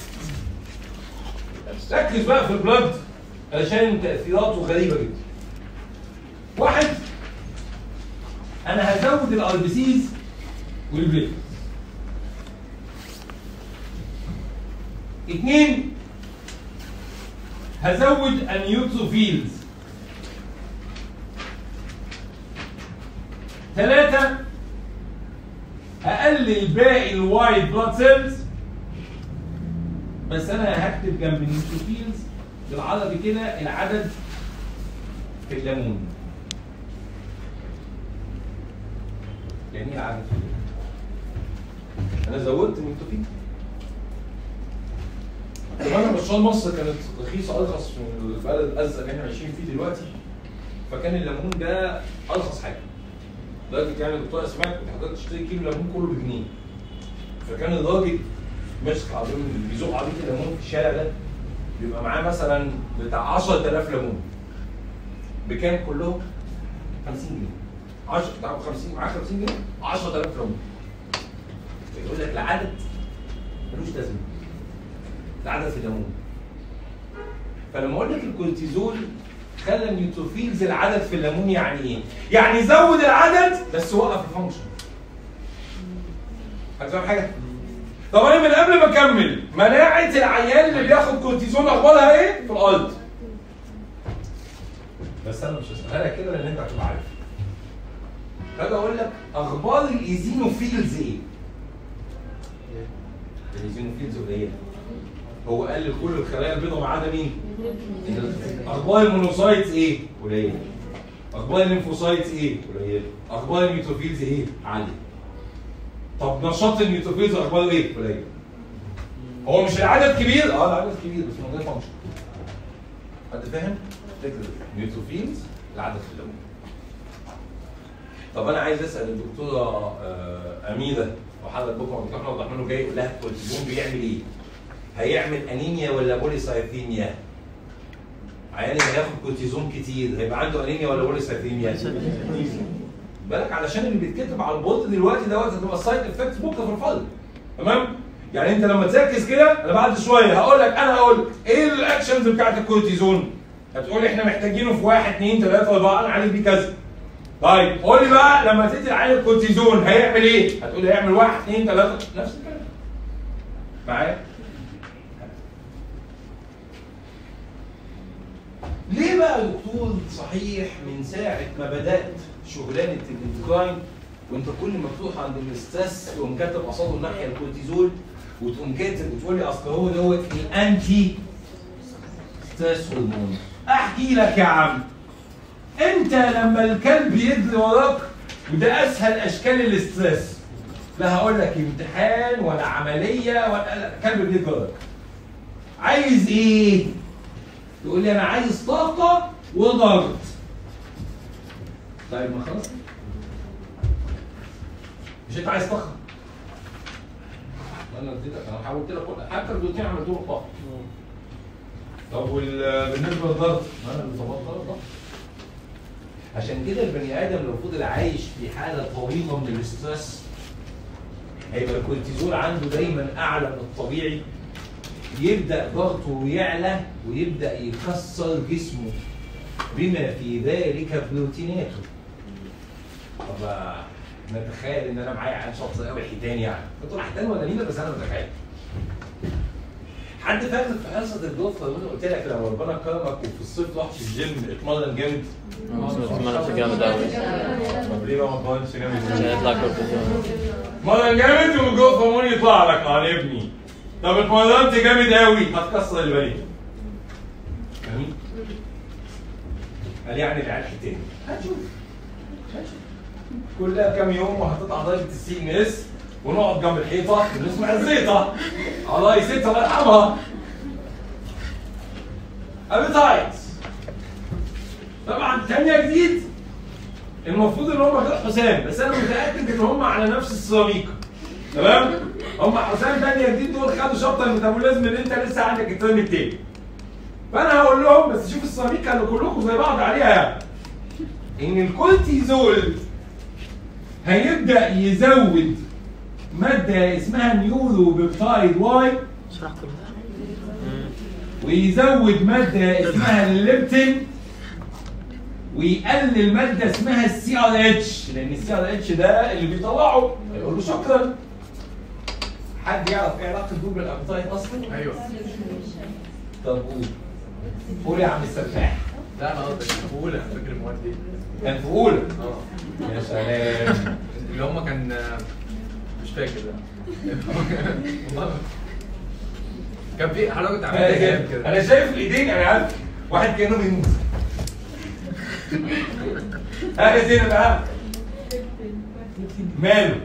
ركز بقى في البلد علشان تاثيراته غريبه جدا واحد انا هزود الار بي سيز والبليت اثنين هزود النيوتروفيلز ثلاثة هقلل باقي الوايت بلاد سيلز بس انا هكتب جنب النيوتروفيلز بالعربي كده العدد في الليمون يعني ايه العدد في الليمون؟ انا زودت النيوتروفيل كمان مشروع مصر كانت رخيصه ارخص من البلد الازرق اللي احنا عايشين فيه دلوقتي فكان الليمون ده ارخص حاجه لدرجه يعني الدكتور اسماء كنت حضرتك تشتري كيلو ليمون كله بجنيه فكان الراجل ماسك عربيه اللي بيزوق عربيه الليمون في الشارع ده بيبقى معاه مثلا بتاع 10000 ليمون بكام كلهم؟ 50 جنيه 10 بتاع 50 معاه 50 جنيه 10000 ليمون يقول لك العدد ملوش لازمه العدد في الليمون فلما اقول لك الكورتيزول خلى النيوتروفيلز العدد في الليمون يعني ايه؟ يعني زود العدد بس وقف الفانكشن. هتفهم حاجه؟ طب انا من قبل ما اكمل مناعه العيان اللي بياخد كورتيزون اخبارها ايه؟ في الارض. بس انا مش هسالها لك كده لان انت هتبقى عارف. باجي اقول لك اخبار الايزينوفيلز ايه؟ الايزينوفيلز قليله. هو قلل كل الخلايا البيضاء ما عدا مين؟ اخبار المونوسايتس ايه؟ قليل. اخبار الليمفوسايتس ايه؟ قليل. اخبار النيوتروفيلز ايه؟ عاليه. طب نشاط النيوتروفيلز اخباره ايه؟ قليل. هو مش العدد كبير؟ اه العدد كبير بس من غير فانكشن. حد فاهم؟ فكره نيوتروفيلز العدد في الليمون. طب انا عايز اسال الدكتوره آه، اميره وحضرتك بكره الدكتور احمد عبد الرحمن جاي يقول لها الكورتيزون بيعمل ايه؟ هيعمل انيميا ولا بوليسايثيميا؟ عيان اللي هياخد كورتيزون كتير هيبقى عنده انيميا ولا بوليسايثيميا؟ بالك علشان اللي بيتكتب على البورد دلوقتي دوت هتبقى السايد افكتس بكره في الفضل تمام؟ يعني انت لما تركز كده انا بعد شويه هقول لك انا هقول لك ايه الاكشنز بتاعت الكورتيزون؟ هتقول لي احنا محتاجينه في واحد اثنين ثلاثه اربعه انا عايز بيه كذا. طيب قول لي بقى لما تدي العيان الكورتيزون هيعمل ايه؟ هتقول لي هيعمل واحد اثنين ثلاثه نفس الكلام. معايا؟ ليه بقى يا دكتور صحيح من ساعة ما بدأت شغلانة الاندوكراين وانت كل ما بتروح عند الاستاس تقوم كاتب قصاده الناحية الكورتيزول وتقوم كاتب وتقول لي اصل هو دوت الانتي ستريس هرمون احكي لك يا عم انت لما الكلب يجري وراك وده اسهل اشكال الاستريس لا هقول لك امتحان ولا عمليه ولا لا كلب بيجري وراك عايز ايه؟ تقول لي انا عايز طاقه وضغط طيب ما خلاص مش انت عايز طاقه انا اديتك انا حاولت لك كل- حتى الروتين عملت له طاقه طب وال- بالنسبه للضغط ما انا اللي ظبطت له الضغط عشان كده البني ادم لو فضل عايش في حاله طويله من الاسترس هيبقى الكورتيزول عنده دايما اعلى من الطبيعي يبدا ضغطه يعلى ويبدا يكسر جسمه بما في ذلك بروتيناته طب نتخيل ان انا معايا عيال شخص قوي حيتان يعني قلت له حيتان ولا نيله بس انا متخيل حد فاكر في حصه الجوف لما قلت لك لو ربنا كرمك وفي الصيف رحت الجيم اتمرن جامد اتمنى جامد قوي طب ليه بقى ما اتمرنش جامد عشان يطلع كورتيزون اتمرن جامد والجوف هرمون يطلع لك اه يا ابني طب اتمرنت جامد قوي هتكسر البني فاهمين؟ قال يعني العيال حيتان هتشوف هتشوف كلها كام يوم وهتطلع درجه السي ان اس ونقعد جنب الحيطه ونسمع الزيطه الله يسيتها الله يرحمها ابيتايتس طبعا تانية جديد المفروض ان هم كده حسام بس انا متاكد ان هم على نفس السيراميكا تمام هم حسام تانية جديد دول خدوا شابتر الميتابوليزم اللي انت لسه عندك الترم التاني فانا هقول لهم بس شوف السيراميكا اللي كلكم زي بعض عليها يعني ان الكورتيزول هيبدا يزود ماده اسمها نيورو بيبتايد واي اشرح كل ده ويزود ماده اسمها الليبتين ويقلل ماده اسمها السي ار اتش لان السي ار اتش ده اللي بيطلعه يقول له شكرا حد يعرف ايه علاقه دول بالابيتايت اصلا؟ ايوه طب قول قول يا عم السفاح لا انا قصدي كان في اولى فاكر المواد دي كان في اولى اه يا سلام اللي هم كان مش فاكر ده والله كان في حضرتك كنت عملت انا ايام شايف- كده انا شايف الايدين انا عارف واحد كانه بيموت ها يا زينب ها ماله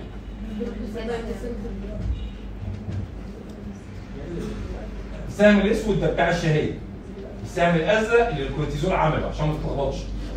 السهم الاسود ده بتاع الشهيه السهم الازرق اللي الكورتيزول عمله عشان ما تتلخبطش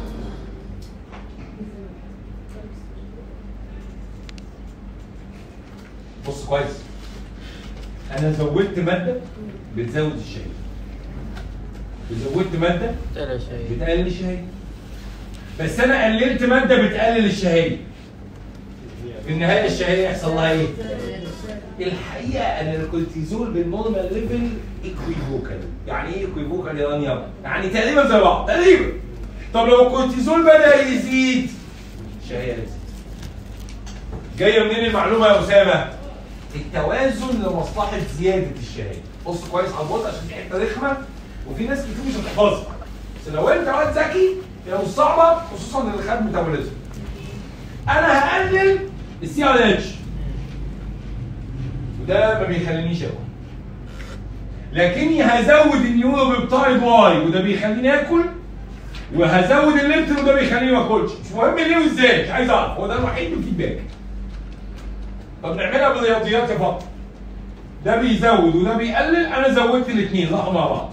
بص كويس انا زودت ماده بتزود الشهيه وزودت ماده تقلق شيء بتقلل الشهيه بس انا قللت ماده بتقلل الشهيه في النهايه الشهيه يحصل لها ايه؟ الحقيقه ان الكورتيزول بالنورمال ليفل ايكويفوكال يعني ايه ايكويفوكال يا رانيا؟ يعني تقريبا زي بعض تقريبا طب لو الكورتيزول بدا يزيد الشهيه تزيد جايه منين المعلومه يا اسامه؟ التوازن لمصلحه زياده الشهيه بص كويس على البوط عشان في حته رخمه وفي ناس كتير مش هتحفظها بس لو انت واد ذكي هي مش صعبه خصوصا اللي خد ميتابوليزم انا هقلل السي ار اتش وده ما بيخلينيش اكل لكني هزود النيورو بيبتايد واي وده بيخليني اكل وهزود الليبتين وده بيخليني ما اكلش مش مهم ليه وازاي مش عايز اعرف هو ده الوحيد اللي فيدباك طب نعملها بالرياضيات يا فاطمه ده بيزود وده بيقلل انا زودت الاثنين راحوا مع بعض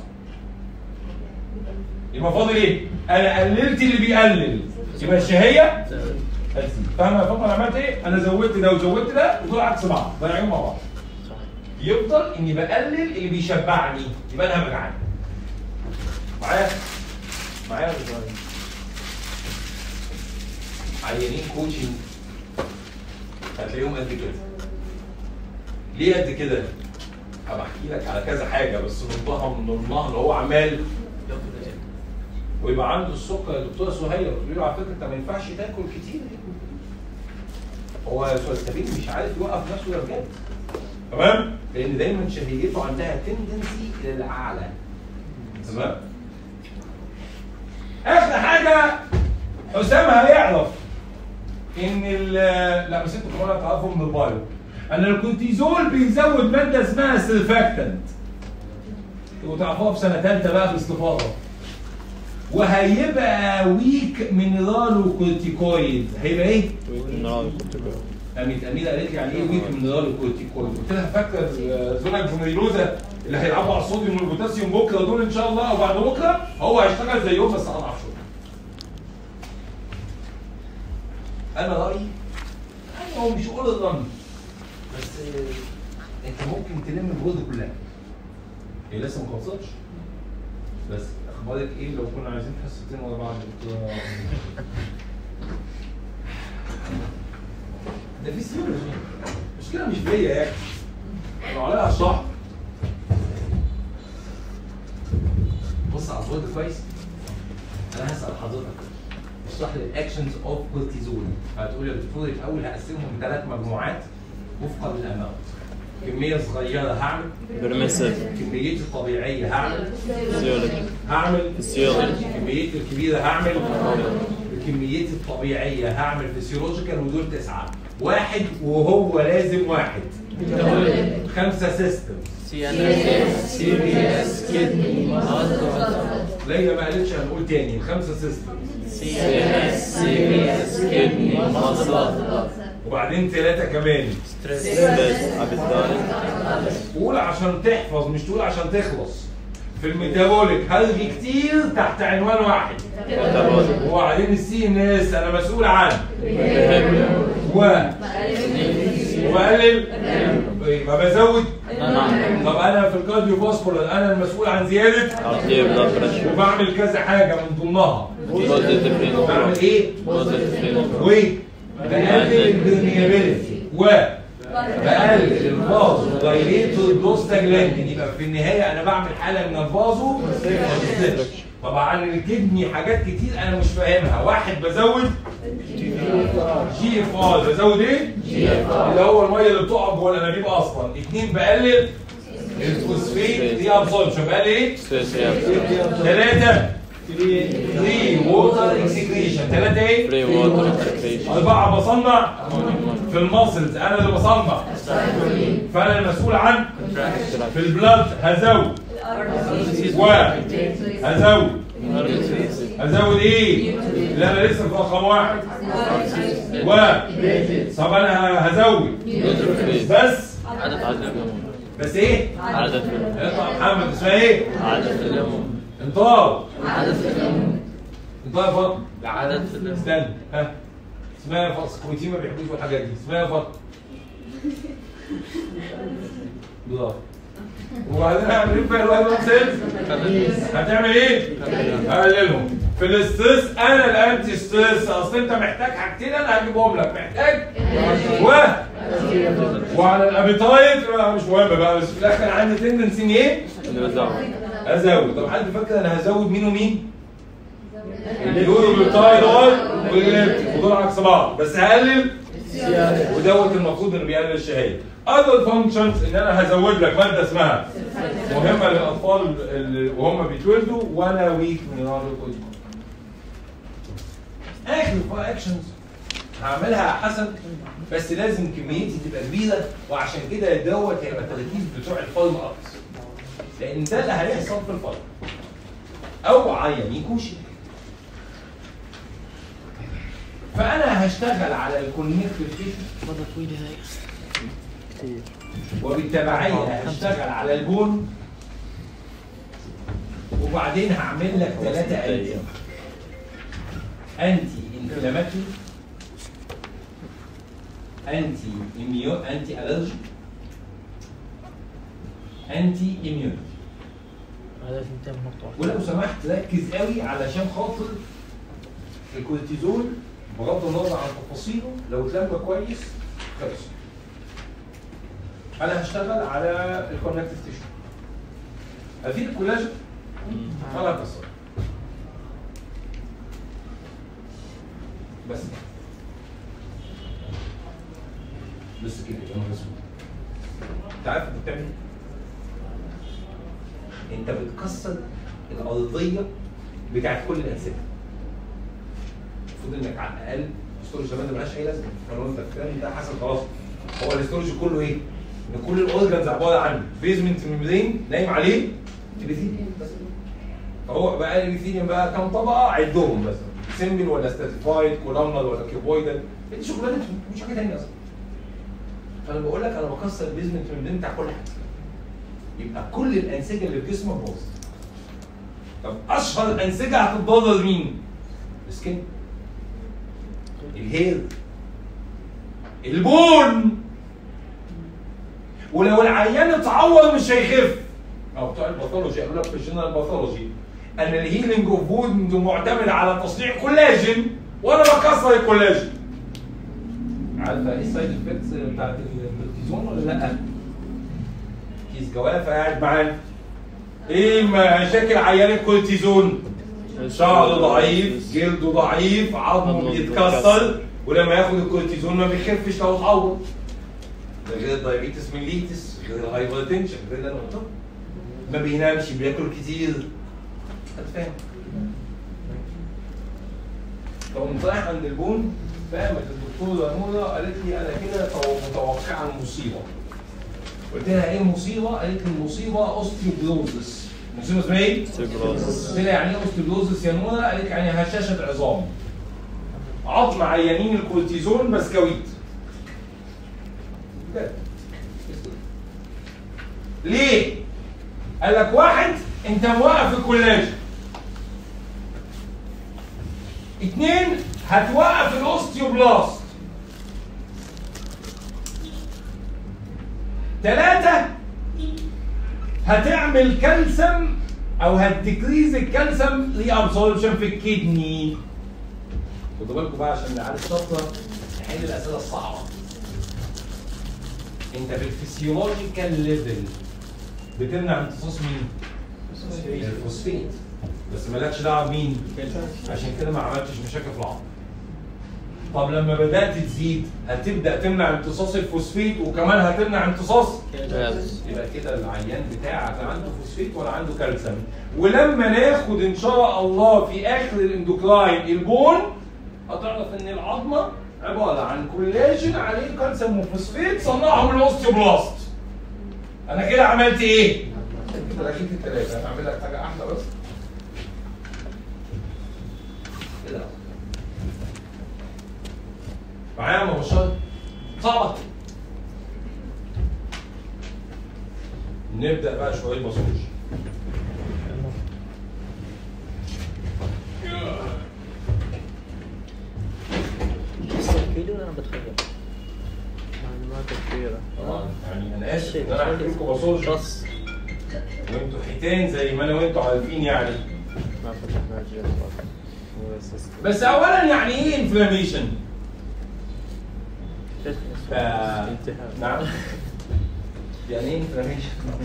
يبقى فاضل ايه؟ انا قللت اللي بيقلل يبقى الشهيه هتزيد فاهم يا فاطمه انا عملت ايه؟ انا زودت ده وزودت ده ودول عكس بعض ضايعين مع بعض يفضل اني بقلل اللي بيشبعني يبقى انا بجعان معايا؟ معايا ولا مش معايا؟ عيانين كوتشنج هتلاقيهم قد كده ليه قد كده؟ هبقى احكي لك على كذا حاجه بس نضمها من ضمنها اللي هو عمال ويبقى عنده السكر يا دكتوره سهيله بتقول له على فكره انت ما ينفعش تاكل كتير هو سلسبيل مش عارف يوقف نفسه ده بجد تمام؟ لان دايما شهيته عندها تندنسي الى الاعلى تمام؟ اخر حاجه حسام هيعرف ان ال لا بس انتوا كمان هتعرفوا من البايو ان الكورتيزول بيزود ماده اسمها سيرفاكتنت وتعرفوها في سنه ثالثه بقى باستفاضه وهيبقى ويك مينرالو كورتيكويد هيبقى ايه؟ قامت اميره قالت لي يعني ايه ويك مينرالو كورتيكويد؟ قلت لها فاكره زونا جونيلوزا اللي هيلعبوا على الصوديوم والبوتاسيوم بكره دول ان شاء الله او بعد بكره هو هيشتغل زيهم بس اضعف شويه. انا رايي يعني هو مش اول الرن بس آه، انت ممكن تلم الجهود كلها هي لسه ما خلصتش بس اخبارك ايه لو كنا عايزين حصتين ورا بعض يا دكتورة؟ ده في سيولوجي المشكله مش فيا يا اخي انا عليها الشهر بص على البورد كويس انا هسال حضرتك اشرح لي الاكشنز اوف كورتيزول هتقول يا دكتور الاول هقسمهم ثلاث مجموعات وفقا للاماونت كميه صغيره هعمل برميسيف كميتي الطبيعيه هعمل فيسيولوجي هعمل فيسيولوجي كميتي الكبيره هعمل كميتي الطبيعيه هعمل فيسيولوجيكال ودول تسعه واحد وهو لازم واحد خمسه سيستم سي ان اس سي بي اس كدني ليلى ما قالتش هنقول تاني الخمسه سيستم CNS, CVS, kidney, muscle, وبعدين ثلاثه كمان stress, appetite, قول عشان تحفظ مش تقول عشان تخلص في الميتابوليك هلغي كتير تحت عنوان واحد metabolic, وبعدين السي ان اس انا مسؤول عنه و وبقلل يبقى بزود نعم طب انا في الكارديو فاسكولار انا المسؤول عن زياده arterial blood pressure, وبعمل كذا حاجه من ضمنها positive بعمل influence, ايه؟ positive influence, ويت بقلل البرميابيلتي و بقلل الفازو دايليتور بروستاجلاندين يبقى في النهايه انا بعمل حاله من الفازو طبعا الكدني حاجات كتير انا مش فاهمها واحد بزود جي اف ار بزود ايه؟ اللي هو الميه اللي بتقع جوه الانابيب اصلا اثنين بقلل الفوسفيت دي ابسوربشن بقلل ايه؟ stress reaction, ثلاثه فري ووتر اكسكريشن ثلاثه ايه؟ free water excretion, أربعة بصنع في الماسلز أنا اللي بصنع فأنا المسؤول عن في البلاد هزود و هزود هزود إيه؟ لا أنا لسه في رقم واحد و طب أنا هزود neutrophils, بس عدد عدد الليمون, بس إيه؟ عدد الليمون, اطلع محمد اسمها إيه؟ عدد الليمون, انطار عدد الليمون, انطار يا فاطمة عدد الليمون, استنى ها اسمها يا فاطمة كويتي ما بيحبوش الحاجات دي اسمها يا فاطمة بالظبط وبعدين هعمل ايه بقى الوايت بلاد سيلز؟ هتعمل ايه؟ هقللهم في الاستريس انا الانتي ستريس اصل انت محتاج حاجتين انا هجيبهم لك محتاج و وعلى الابيتايت لا، مش مهم بقى بس في الاخر عندي تندنسي ان ايه؟ ازود طب حد فاكر انا هزود مين ومين؟ اليورو بالتايرويد والليبتيك ودول عكس بعض بس هقلل ودوت المفروض انه بيقلل الشهيه other functions ان انا هزود لك ماده اسمها مهمه للاطفال اللي وهم بيتولدوا وانا ويك من النهارده اخر اكشنز هعملها حسن بس لازم كميتي تبقى كبيره وعشان كده دوت هيبقى التركيز بتوع الفالم ابس لان ده اللي هيحصل في الفالم او عيان كوشي فانا هشتغل على الكونكتيف تيشو مدة طويلة هاي كتير وبالتبعيه هشتغل على البون وبعدين هعمل لك ثلاثه انتي انتي انفلاماتوري انتي اميو انتي الرجي انتي اميون هذا تنتهي من نقطة واحدة ولو سمحت ركز قوي علشان خاطر الكورتيزون بغض النظر عن تفاصيله لو اتلم كويس خلص انا هشتغل على الكونكتيف تيشو هفيد الكولاجين ولا هكسر بس بس كده يا نهار اسود انت عارف انت بتعمل ايه؟ انت بتكسر الارضيه بتاعت كل الانسجه المفروض انك على الاقل ستورج زمان ده ملهاش اي لازمه فلو انت الكلام ده حصل خلاص هو الاستورج كله ايه؟ ان كل الاورجنز عباره عن بيزمنت ميمبرين نايم عليه ابيثيليوم بس فهو بقى الابيثيليوم بقى كام طبقه عدهم بس سيمبل ولا ستاتيفايد كولامنر ولا كيوبويدال دي شغلانتهم مش حاجه ثانيه اصلا فانا بقول لك انا بكسر البيزمنت ميمبرين بتاع كل حاجه يبقى كل الانسجه اللي في جسمك باظت طب اشهر الانسجه هتتضرر مين؟ السكين الهير البون ولو العيان اتعور مش هيخف او بتوع الباثولوجي قالوا لك في الجنرال باثولوجي ان الهيلينج اوف ووند معتمد على تصنيع كولاجين وانا بكسر الكولاجين عارفه ايه السايد افكتس بتاعت الكورتيزون ولا لا؟ كيس جوافه قاعد معانا ايه مشاكل عيان الكورتيزون؟ شعره ضعيف جلده ضعيف عظمه بيتكسر ولما ياخد الكورتيزون ما بيخفش لو اتعور ده غير الدايابيتس ميليتس غير الهايبرتنشن غير اللي انا قلته ما بينامش بياكل كتير هتفهم فقمت رايح عند البون فقامت الدكتوره نوره قالت لي انا كده تو- متوقعه المصيبه قلت لها ايه المصيبه؟ قالت لي المصيبه اوستيوبروزس المصيبه اسمها ايه؟ سيبروز قلت لها يعني ايه اوستيوبروزس يا نونا؟ قالت يعني هشاشه عظام عظم عيانين الكورتيزون بسكويت بجد. ليه؟ قال لك واحد انت موقف الكولاجين اتنين هتوقف الاوستيوبلاست تلاتة هتعمل كالسيوم او هتديكريز الكالسيوم ريابسوربشن في الكدني خدوا بالكم بقى عشان العيال الشاطره نحل الاسئله الصعبه انت بالفسيولوجيكال ليفل بتمنع امتصاص مين؟ الفوسفيت بس مالكش دعوه بمين؟ عشان كده ما عملتش مشاكل في العظم طب لما بدات تزيد هتبدا تمنع امتصاص الفوسفيت وكمان هتمنع امتصاص يبقى كده العيان بتاعك لا عنده فوسفيت ولا عنده كالسيوم ولما ناخد ان شاء الله في اخر الاندوكراين البون هتعرف ان العظمه عباره عن كولاجين عليه كالسيوم وفوسفيت صنعهم الاوستيوبلاست انا كده عملت ايه؟ كده لقيت الثلاثه انا هعمل لك حاجه احلى بس كده معايا يا مبشر صعبه نبدا بقى شويه بصوش لسه الكيلو انا بتخيل معلومات كثيرة طبعا يعني انا اسف ان انا احكي لكم بصوش بس وانتوا حيتان زي ما انا وانتوا عارفين يعني ما فتحنا الجهاز هو سيستم بس اولا يعني ايه انفلاميشن؟ ف... التهاب نعم يعني ايه انفلاميشن؟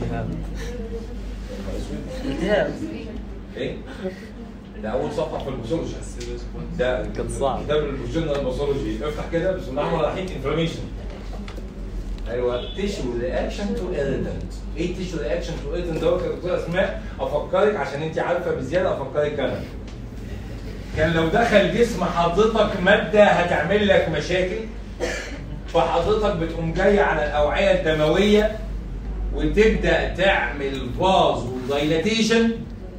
التهاب ايه؟ ده اول صفحه في الباثولوجي ده كان صعب. كتاب البوجنال باثولوجي افتح كده بسم الله الرحمن الرحيم انفلاميشن ايوه تيشو رياكشن تو ايريتنت ايه تيشو رياكشن تو ايريتنت دوت يا دكتور اسماء افكرك عشان انت عارفه بزياده افكرك انا كان لو دخل جسم حضرتك ماده هتعمل لك مشاكل فحضرتك بتقوم جاي على الاوعيه الدمويه وتبدا تعمل فاز ودايلاتيشن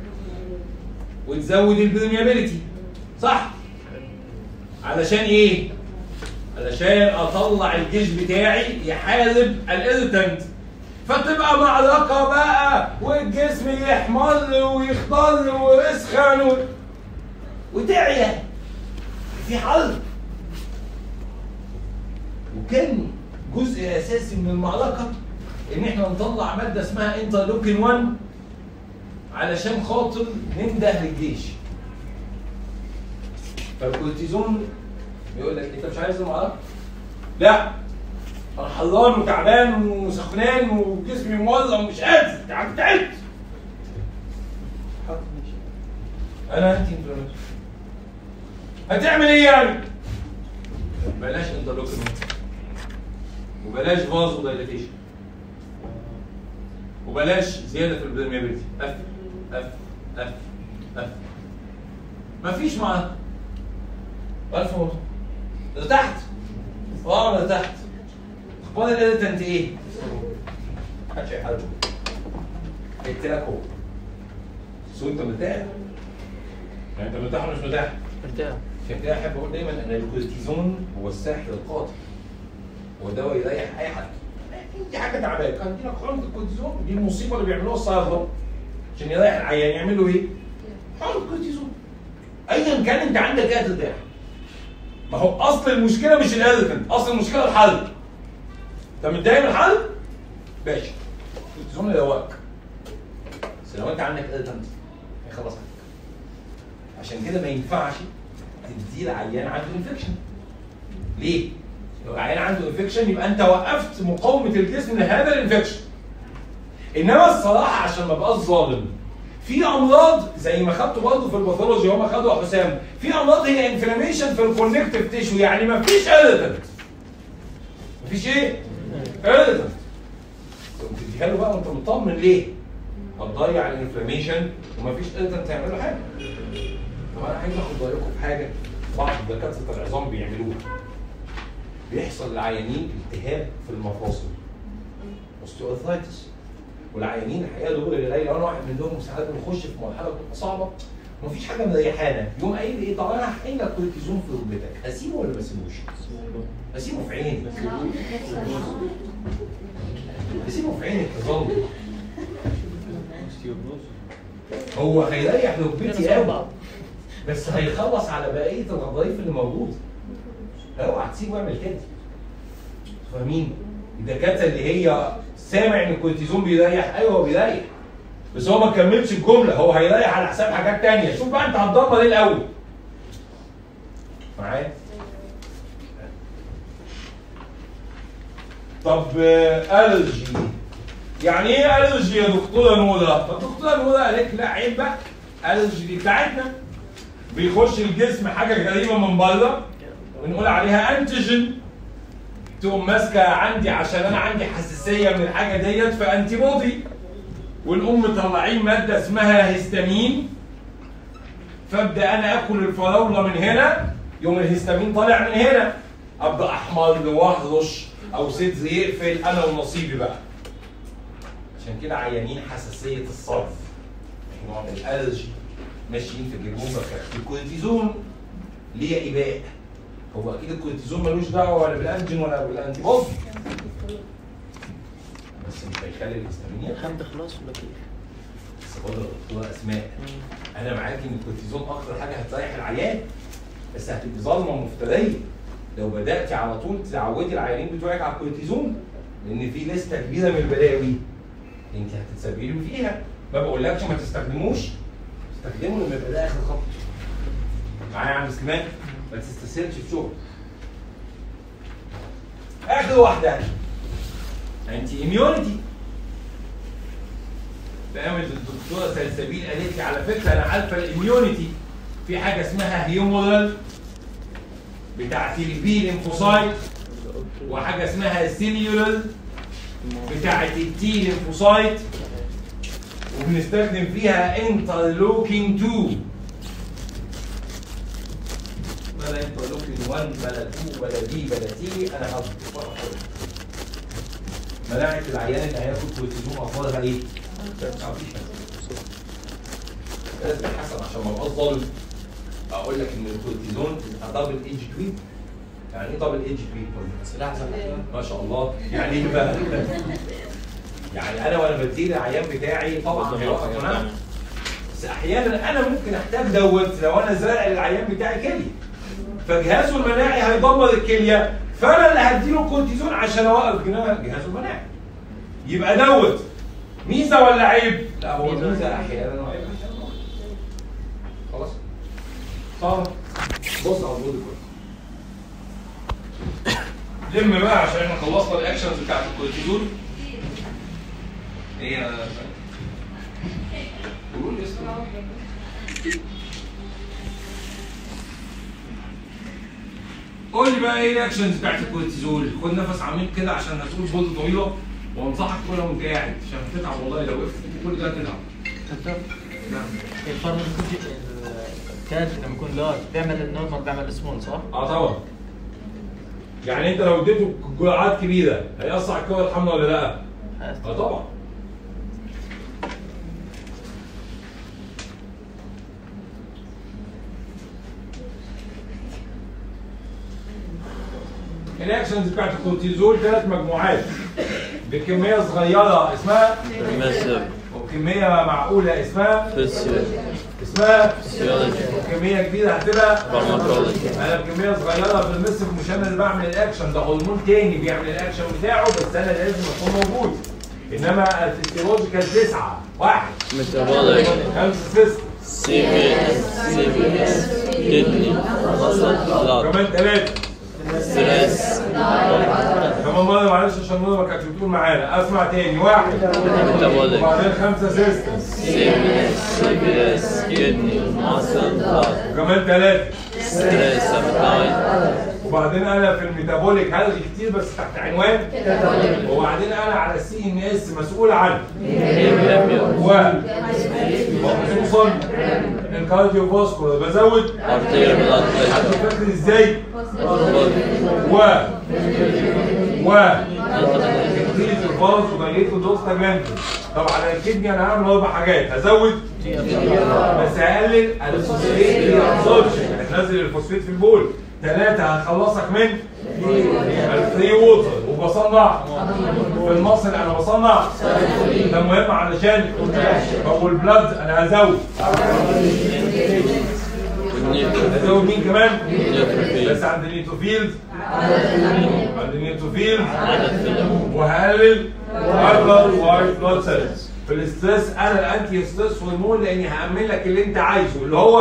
وتزود البرميابيليتي صح علشان ايه علشان اطلع الجيش بتاعي يحارب الارتنت فتبقى معركة بقى والجسم يحمر ويخضر ويسخن و... وتعيا في حرب وكان جزء اساسي من المعركة ان احنا نطلع مادة اسمها انترلوكين 1 علشان خاطر ننده للجيش فالكورتيزون بيقول لك انت مش عايز المعركه؟ لا انا حران وتعبان وسخنان وجسمي مولع ومش قادر تعبت تعبت انا انتي انفلاماتوري هتعمل ايه يعني؟ بلاش انترلوكين وبلاش فازو دايليتيشن وبلاش زياده في البرميابيلتي قفل قفل قفل قفل مفيش معاك ألف مرة ارتحت اه انا ارتحت اخبار الاريتنت ايه؟ محدش هيحاربه قلت لك هو سو انت مرتاح؟ يعني انت مرتاح ولا مش مرتاح؟ ارتاح عشان كده احب اقول دايما ان الكورتيزون هو الساحر القاتل هو دواء يريح اي حد دي حاجه تعبان كان عندنا حقنه الكورتيزون دي المصيبه اللي بيعملوها الصيادله عشان يريح العيان يعملوا ايه؟ حقنه كورتيزون ايا كان انت عندك ايه ترتاح ما هو اصل المشكله مش الالفنت اصل المشكله الحرب انت متضايق من الحرب؟ ماشي الكورتيزون يدواك بس لو انت عندك الفنت هيخلص عليك عشان كده ما ينفعش تدي العيان عنده انفكشن ليه؟ لو العيان عنده انفكشن يبقى انت وقفت مقاومه الجسم لهذا الانفكشن انما الصراحه عشان ما ابقاش ظالم في امراض زي ما خدته برضه في الباثولوجي هم خدوا حسام في امراض هي انفلاميشن في الكونكتيف تيشو يعني ما فيش اريتنت ما فيش ايه؟ اريتنت تديها له بقى وانت مطمن ليه؟ هتضيع الانفلاميشن وما فيش اريتنت تعمل له حاجه طب انا عايز اخد رايكم في حاجه بعض دكاتره العظام بيعملوها بيحصل للعيانين التهاب في المفاصل اوستيوارثرايتس والعيانين الحقيقه دول اللي لو انا واحد منهم ساعات بنخش في مرحله بتبقى صعبه ومفيش حاجه مريحانا يقوم قايل ايه طب انا هحقن لك كورتيزون في ركبتك اسيبه ولا ما اسيبوش؟ اسيبه في عيني اسيبه في عينك يا ظالم هو هيريح ركبتي قوي بس هيخلص على بقيه الغضاريف اللي موجوده اوعى تسيبه يعمل كده فاهمين؟ الدكاتره اللي هي سامع ان الكورتيزون بيريح ايوه هو بيريح بس هو ما كملش الجمله هو هيريح على حساب حاجات تانية شوف بقى انت هتدمر ايه الاول معايا طب الرجي يعني ايه الرجي يا دكتوره نوره فالدكتوره نوره قالت لا عيب بقى الرجي دي بتاعتنا بيخش الجسم حاجه غريبه من بره ونقول عليها انتيجين تقوم ماسكه عندي عشان انا عندي حساسيه من الحاجه ديت فانتي بودي ونقوم مطلعين ماده اسمها هيستامين فابدا انا اكل الفراوله من هنا يوم الهيستامين طالع من هنا ابدا احمر واهرش او صدري يقفل انا ونصيبي بقى عشان كده عيانين حساسيه الصرف نوع من الالرجي ماشيين في جيبهم بخاف الكورتيزون ليه اباء هو اكيد الكورتيزون ملوش دعوه ولا بالانجين ولا بالانتي بودي بس مش هيخلي الهيستامين يقل. خمد خلاص ولا كيف؟ بس بقول للدكتوره اسماء انا معاك ان الكورتيزون اكتر حاجه هتريح العيان بس هتبقي ظالمه ومفتريه لو بداتي على طول تعودي العيانين بتوعك على الكورتيزون لان في لسته كبيره من البلاوي انت هتتسببي فيها ما بقولكش ما تستخدموش استخدمه لما يبقى ده اخر خط معايا يا عم سليمان ما تستسهلش في شغل اخر واحده انتي اميونيتي فقامت الدكتوره سلسبيل قالت لي على فكره انا عارفه الاميونيتي في حاجه اسمها هيومورال بتاعت البي ليمفوسايت وحاجه اسمها سيليولر بتاعت التي ليمفوسايت وبنستخدم فيها انترلوكين 2 بلا انترلوكين 1 بلا 2 بلا دي بلا تي انا هظبط مناعه العيان اللي هياخد كورتيزون اخبارها ايه؟ لازم حسن عشان ما ابقاش ظالم اقول لك ان الكورتيزون دبل ايدج كويب يعني ايه دبل ايدج كويب؟ سلاح زمان ما شاء الله يعني ايه بقى؟ يعني انا وانا بديل العيان بتاعي طبعا هيوقف مناعه بس احيانا انا ممكن احتاج دوت لو انا زارع للعيان بتاعي كليه فجهازه المناعي هيدمر الكليه فانا اللي هديله الكورتيزون عشان اوقف جنا- جهازه المناعي يبقى دوت ميزه ولا عيب؟ لا هو ميزه احيانا وعيب أحياناً. خلاص صار بص على البودي كله لم بقى عشان احنا خلصنا الاكشنز بتاعت الكورتيزون ايه انا قولوا لي اسمه قول لي بقى ايه الاكشنز بتاعت الكورتيزول خد نفس عميق كده عشان هتقول بولد طويله وانصحك تقولها وانت قاعد عشان هتتعب والله لو وقفت كل ده هتتعب دكتور نعم الفارما كان لما يكون لارج بيعمل النورمال بيعمل سمول صح؟ اه طبعا يعني انت لو اديته جرعات كبيره هيأثر على الكوره الحمراء ولا لا؟ اه طبعا الاكشنز بتاعت الكورتيزول ثلاث مجموعات بكميه صغيره اسمها مسب وبكميه معقوله اسمها فيسيو اسمها فيسيولوجي وبكميه كبيره هتبقى فارماكولوجي انا بكميه صغيره في المسك مش انا اللي بعمل الاكشن ده هرمون تاني بيعمل الاكشن بتاعه بس انا لازم اكون موجود انما الفسيولوجيكال تسعه واحد ميتابوليك خمسه سيستم سي بي اس سي بي اس كدني مصل بلاد كمان ثلاثه ستريس كمان مره معلش عشان مره ما كانتش بتقول معانا اسمع تاني واحد ميتابوليك وبعدين خمسه سيستم سي بي اس سي بي اس كدني مصل بلاد وكمان ثلاثه ستريس ابتايت وبعدين انا في الميتابوليك هلغي كتير بس تحت عنوان وبعدين انا على السي ان اس مسؤول عن و وخصوصا الكارديو فاسكولار بزود ارتير بلاد حد بريشر فاكر ازاي و و increase فالس ودايليت دوستاجلاندين طب على الكدني انا هعمل اربع حاجات هزود بس هقلل الفوسفيت ابسوربشن هتنزل الفوسفيت في البول ثلاثة هتخلصك من الفري ووتر وبصنع في المصل انا بصنع ده مهم علشان طب والبلد انا هزود هزود مين كمان؟ بس عند النيوتروفيلز عند النيوتروفيلز وهقلل هايبر وايت بلاد سيلز في الاستريس انا الانتي ستريس هرمون لاني هعمل لك اللي انت عايزه اللي هو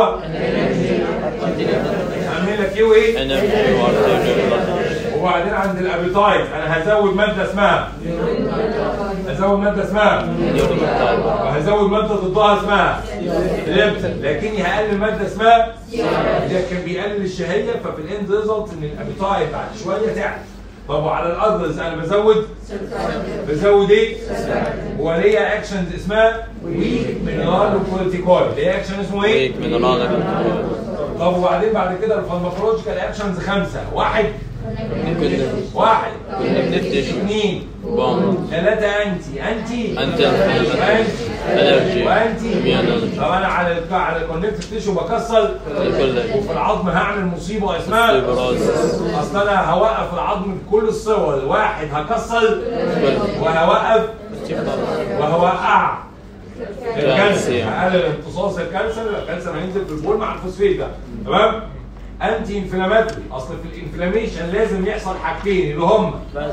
هعمل لك ايه وايه NF2 arterial blood وبعدين عند الابيتايت انا هزود ماده اسمها هزود ماده اسمها وهزود ماده ضدها اسمها ليبتين لكني هقلل ماده اسمها ده كان بيقلل الشهيه ففي الاند ريزلت ان الابيتايت بعد شويه تعب طب وعلى الاذرز انا بزود بزود ايه؟ وليا اكشنز اسمها ويك مينرال كورتيكول ليا اكشن اسمه ايه؟ weak mineral طب وبعدين بعد كده الفارماكولوجيكال اكشنز خمسه واحد كنا واحد كنا بنفتش اثنين بوم ثلاثة أنتي أنتي أنتي وأنتي ألرجي وأنتي ميانولوجي طب أنا على ال- على الكونكتيف تيشو بكسر الكل وفي العظم هعمل مصيبة اسمها فيبروزس أصل أنا هوقف العظم بكل الصور واحد هكسر وهوقف وهوقع الكانسر كالسيوم. هقلل امتصاص الكانسر الكانسر هينزل في البول مع الفوسفيت ده تمام انتي انفلاماتوري اصل في الانفلاميشن لازم يحصل حاجتين اللي هم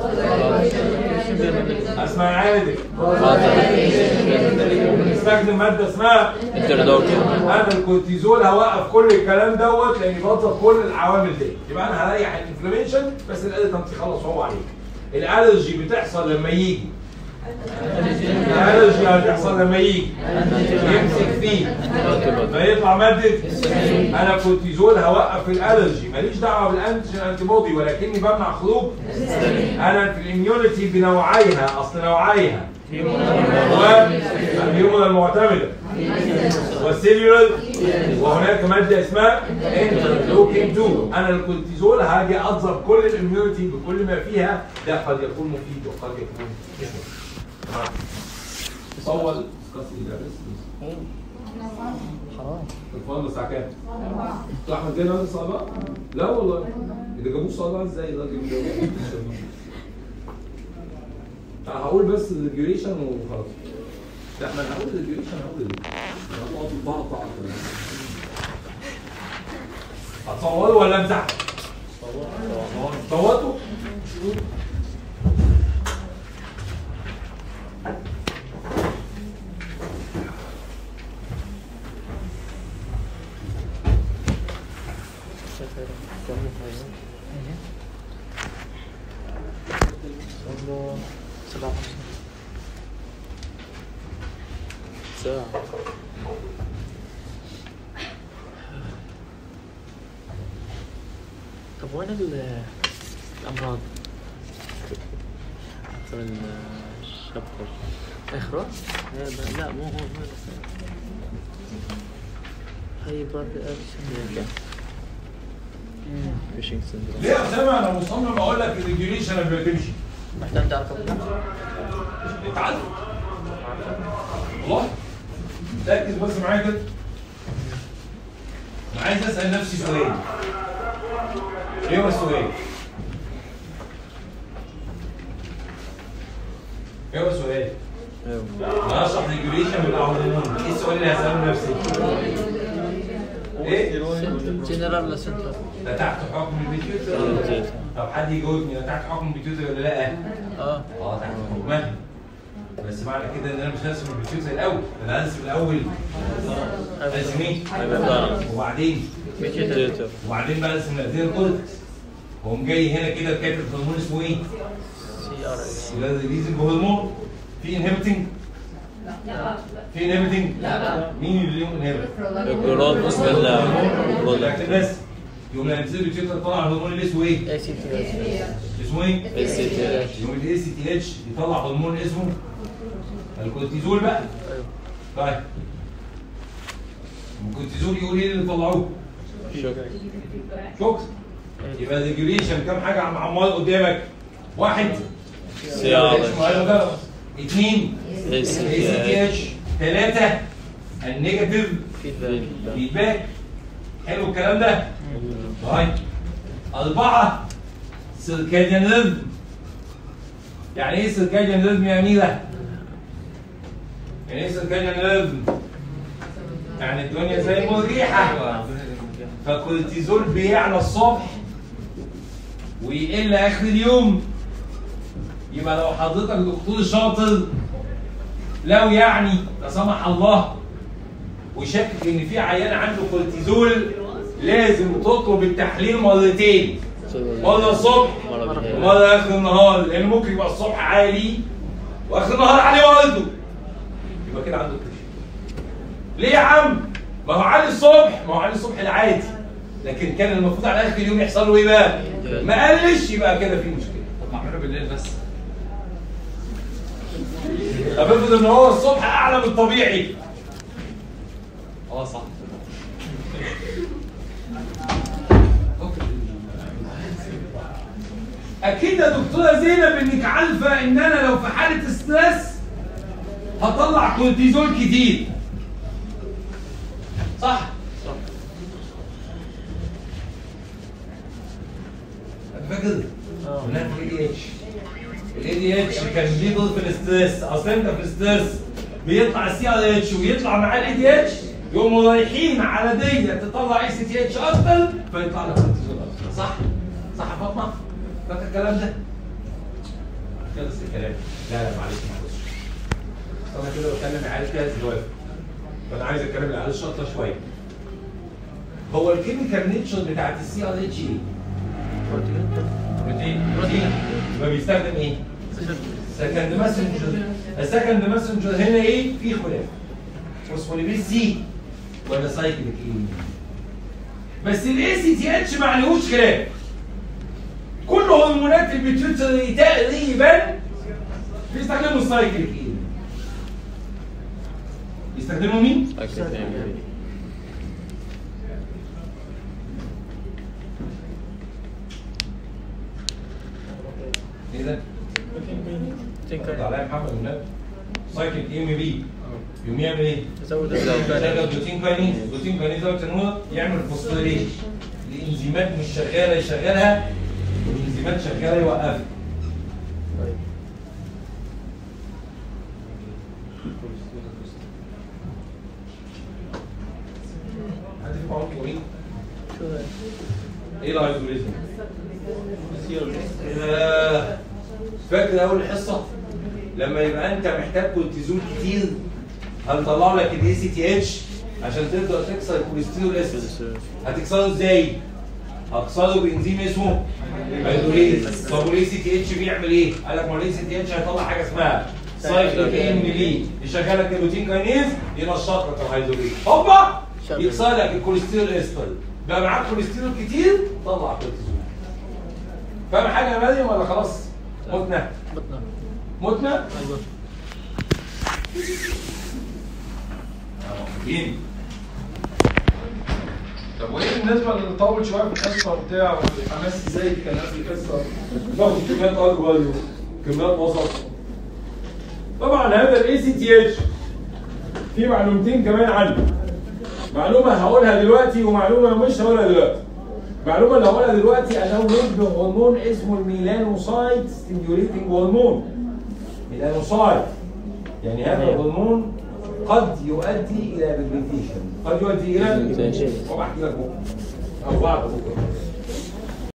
اسمها عادي بنستخدم ماده اسمها انترلوكين انا الكورتيزول هوقف كل الكلام دوت لاني بضرب كل العوامل دي يبقى انا هريح الانفلاميشن بس الاديتنت يخلص هو عليك الالرجي بتحصل لما يجي الالرجي هتحصل لما يجي يمسك فيه فيطلع ماده انا كورتيزول هوقف الالرجي ماليش دعوه بالانتيجين انتي بودي ولكني بمنع خروج انا في الاميونيتي بنوعيها اصل نوعيها والهيومن المعتمده والسيلولر وهناك ماده اسمها انترلوكين 2 انا الكورتيزول هاجي اضرب كل الاميونيتي بكل ما فيها ده قد يكون مفيد وقد يكون مش مفيد طول حرام الفضل الساعه كام؟ انتوا احمد جاي النهارده الساعه 4 لا والله اذا جابوه الساعه 4 ازاي الراجل ده أنا هقول بس الديوريشن وخلاص لا ما انا هقول الديوريشن هقول ال- هتقعدوا بقطع هتصوروا ولا امزح؟ صورتوا؟ سبعة وخمسين. ساعة طب وين ال- الأمراض؟ أكثر من الشبكة إخراج؟ لا لا مو هو مو بس هايبر رياكشن فيشنج سندروم ليه يا اسامه انا مصمم اقول لك الديوريشن اللي بتمشي محتاج تعرف أكتر. اتعلم والله ركز بس معايا كده انا عايز اسال نفسي سؤال ايه هو السؤال؟ ايه هو السؤال؟ ايوه انا اشرح ريجوليشن بتاع هرمون ايه السؤال اللي هساله لنفسي؟ ايه؟ جنرال ولا سنترال؟ ده تحت حكم البيتيوتر جيت. طب حد يجاوبني ده تحت حكم البيتيوتر ولا لا؟ اه اه تحت حكمها بس معنى كده ان انا مش هرسم البيتيوتر الاول انا هرسم الاول هرسم ايه؟ وبعدين جيتر وبعدين بقى ارسم الادرينال كورتكس وقوم جاي هنا كده كاتب هرمون اسمه ايه؟ سي ار اي يبقى ريليزنج هرمون في انهبيتنج في انهبيتنج مين اللي ليهم انهبيت؟ جرود ولا لكن بس يوم لما تنزل البيتيوتر طلع الهرمون اللي اسمه ايه؟ اي سي تي اسمه ايه؟ اس تي اتش يوم الاي سي تي اتش يطلع هرمون اسمه الكورتيزول بقى ايوه طيب الكورتيزول يقول ايه اللي طلعوه؟ شكرا شكرا يبقى ريجوليشن كام حاجه عم عمال قدامك؟ واحد سيارة اثنين اي سي تي اتش ثلاثة النيجاتيف فيدباك حلو الكلام ده؟ طيب أربعة سيركاديان ريزم يعني إيه سيركاديان ريزم يا ميلا؟ يعني إيه سيركاديان ريزم؟ يعني الدنيا زي المريحة فالكورتيزول بيعلى الصبح ويقل آخر اليوم يبقى لو حضرتك دكتور شاطر لو يعني لا سمح الله وشاكك ان في عيان عنده كورتيزول لازم تطلب التحليل مرتين مره الصبح مرة بالليل. ومره اخر النهار لان ممكن يبقى الصبح عالي واخر النهار عالي برضه يبقى كده عنده كريشن ليه يا عم؟ ما هو عالي الصبح ما هو عالي الصبح العادي لكن كان المفروض على اخر اليوم يحصل له ايه بقى؟ ما قلش يبقى كده في مشكله طب ما اعمله بالليل بس طب افرض ان هو الصبح اعلى من الطبيعي اه صح اكيد يا دكتوره زينب انك عارفه ان انا لو في حاله ستريس هطلع كورتيزول كتير صح أنت فاكر قلنا في الاي دي اتش الاي دي اتش كان ليه دور في الاستريس اصل انت في الاستريس بيطلع السي ار اتش ويطلع معاه الاي دي اتش يقوموا رايحين على دي تطلع اي سي تي اتش اكتر فيطلع لك كورتيزول اكتر صح؟ صح يا فاطمه؟ فاكر الكلام ده؟ خلص الكلام لا لا معلش معلش انا كده بتكلم عيال كده دلوقتي فانا عايز اتكلم العيال الشاطره شويه هو الكيميكال نيتشر بتاعت السي ار اتش ايه؟ بروتين بروتين يبقى بيستخدم ايه؟ سكند ماسنجر السكند ماسنجر هنا ايه؟ في خلاف فوسفوليبيز سي ولا سايكليك ايه؟ بس الاي سي تي اتش ما عليهوش خلاف كل هرمونات البيتيوتري تقريبا بيستخدموا السايكليك ايه؟ بيستخدموا مين؟ ايه ده؟ رد عليا محمد والنبي سايكليك اي ام بي يقوم يعمل ايه؟ تزود يشغل بروتين كاينيز بروتين كاينيز ده تنوير يعمل فوسفوريليشن الانزيمات مش شغاله يشغلها والانزيمات شغاله يوقفها حد فيكم عمل كورين؟ ايه الايزوليزم؟ آه، فاكر اول حصه لما يبقى انت محتاج كورتيزون كتير هنطلع لك الاي سي تي اتش عشان تقدر تكسر الكوليسترول اسيد هتكسره ازاي؟ هكسره بانزيم اسمه هيدروليز طب والاي سي تي اتش بيعمل ايه؟ قال لك ما الاي سي تي اتش هيطلع حاجه اسمها سايكليك ام بي يشغل لك الروتين كاينيز ينشط لك الهيدروليز هوبا شغل. يكسر لك الكوليسترول استر بقى معاك كوليسترول كتير طلع كورتيزون فاهم حاجه يا مريم ولا خلاص؟ متنا بطنها متنا؟ ايوه موجودين طب وايه بالنسبه اللي طول شويه في الحصه وبتاع والحماس ازاي كان قبل الحصه باخد كميات اكبر وكميات وسط طبعا هذا الاي سي تي اتش في معلومتين كمان عنه معلومه هقولها دلوقتي ومعلومه مش هقولها دلوقتي المعلومه اللي هقولها دلوقتي انه ضد هرمون اسمه الميلانوسايت ستيميوليتنج هرمون ميلانوسايت يعني هذا الهرمون قد يؤدي الى بيجمنتيشن قد يؤدي الى Pigmentation. وبحكي لك بكره او بعد بكره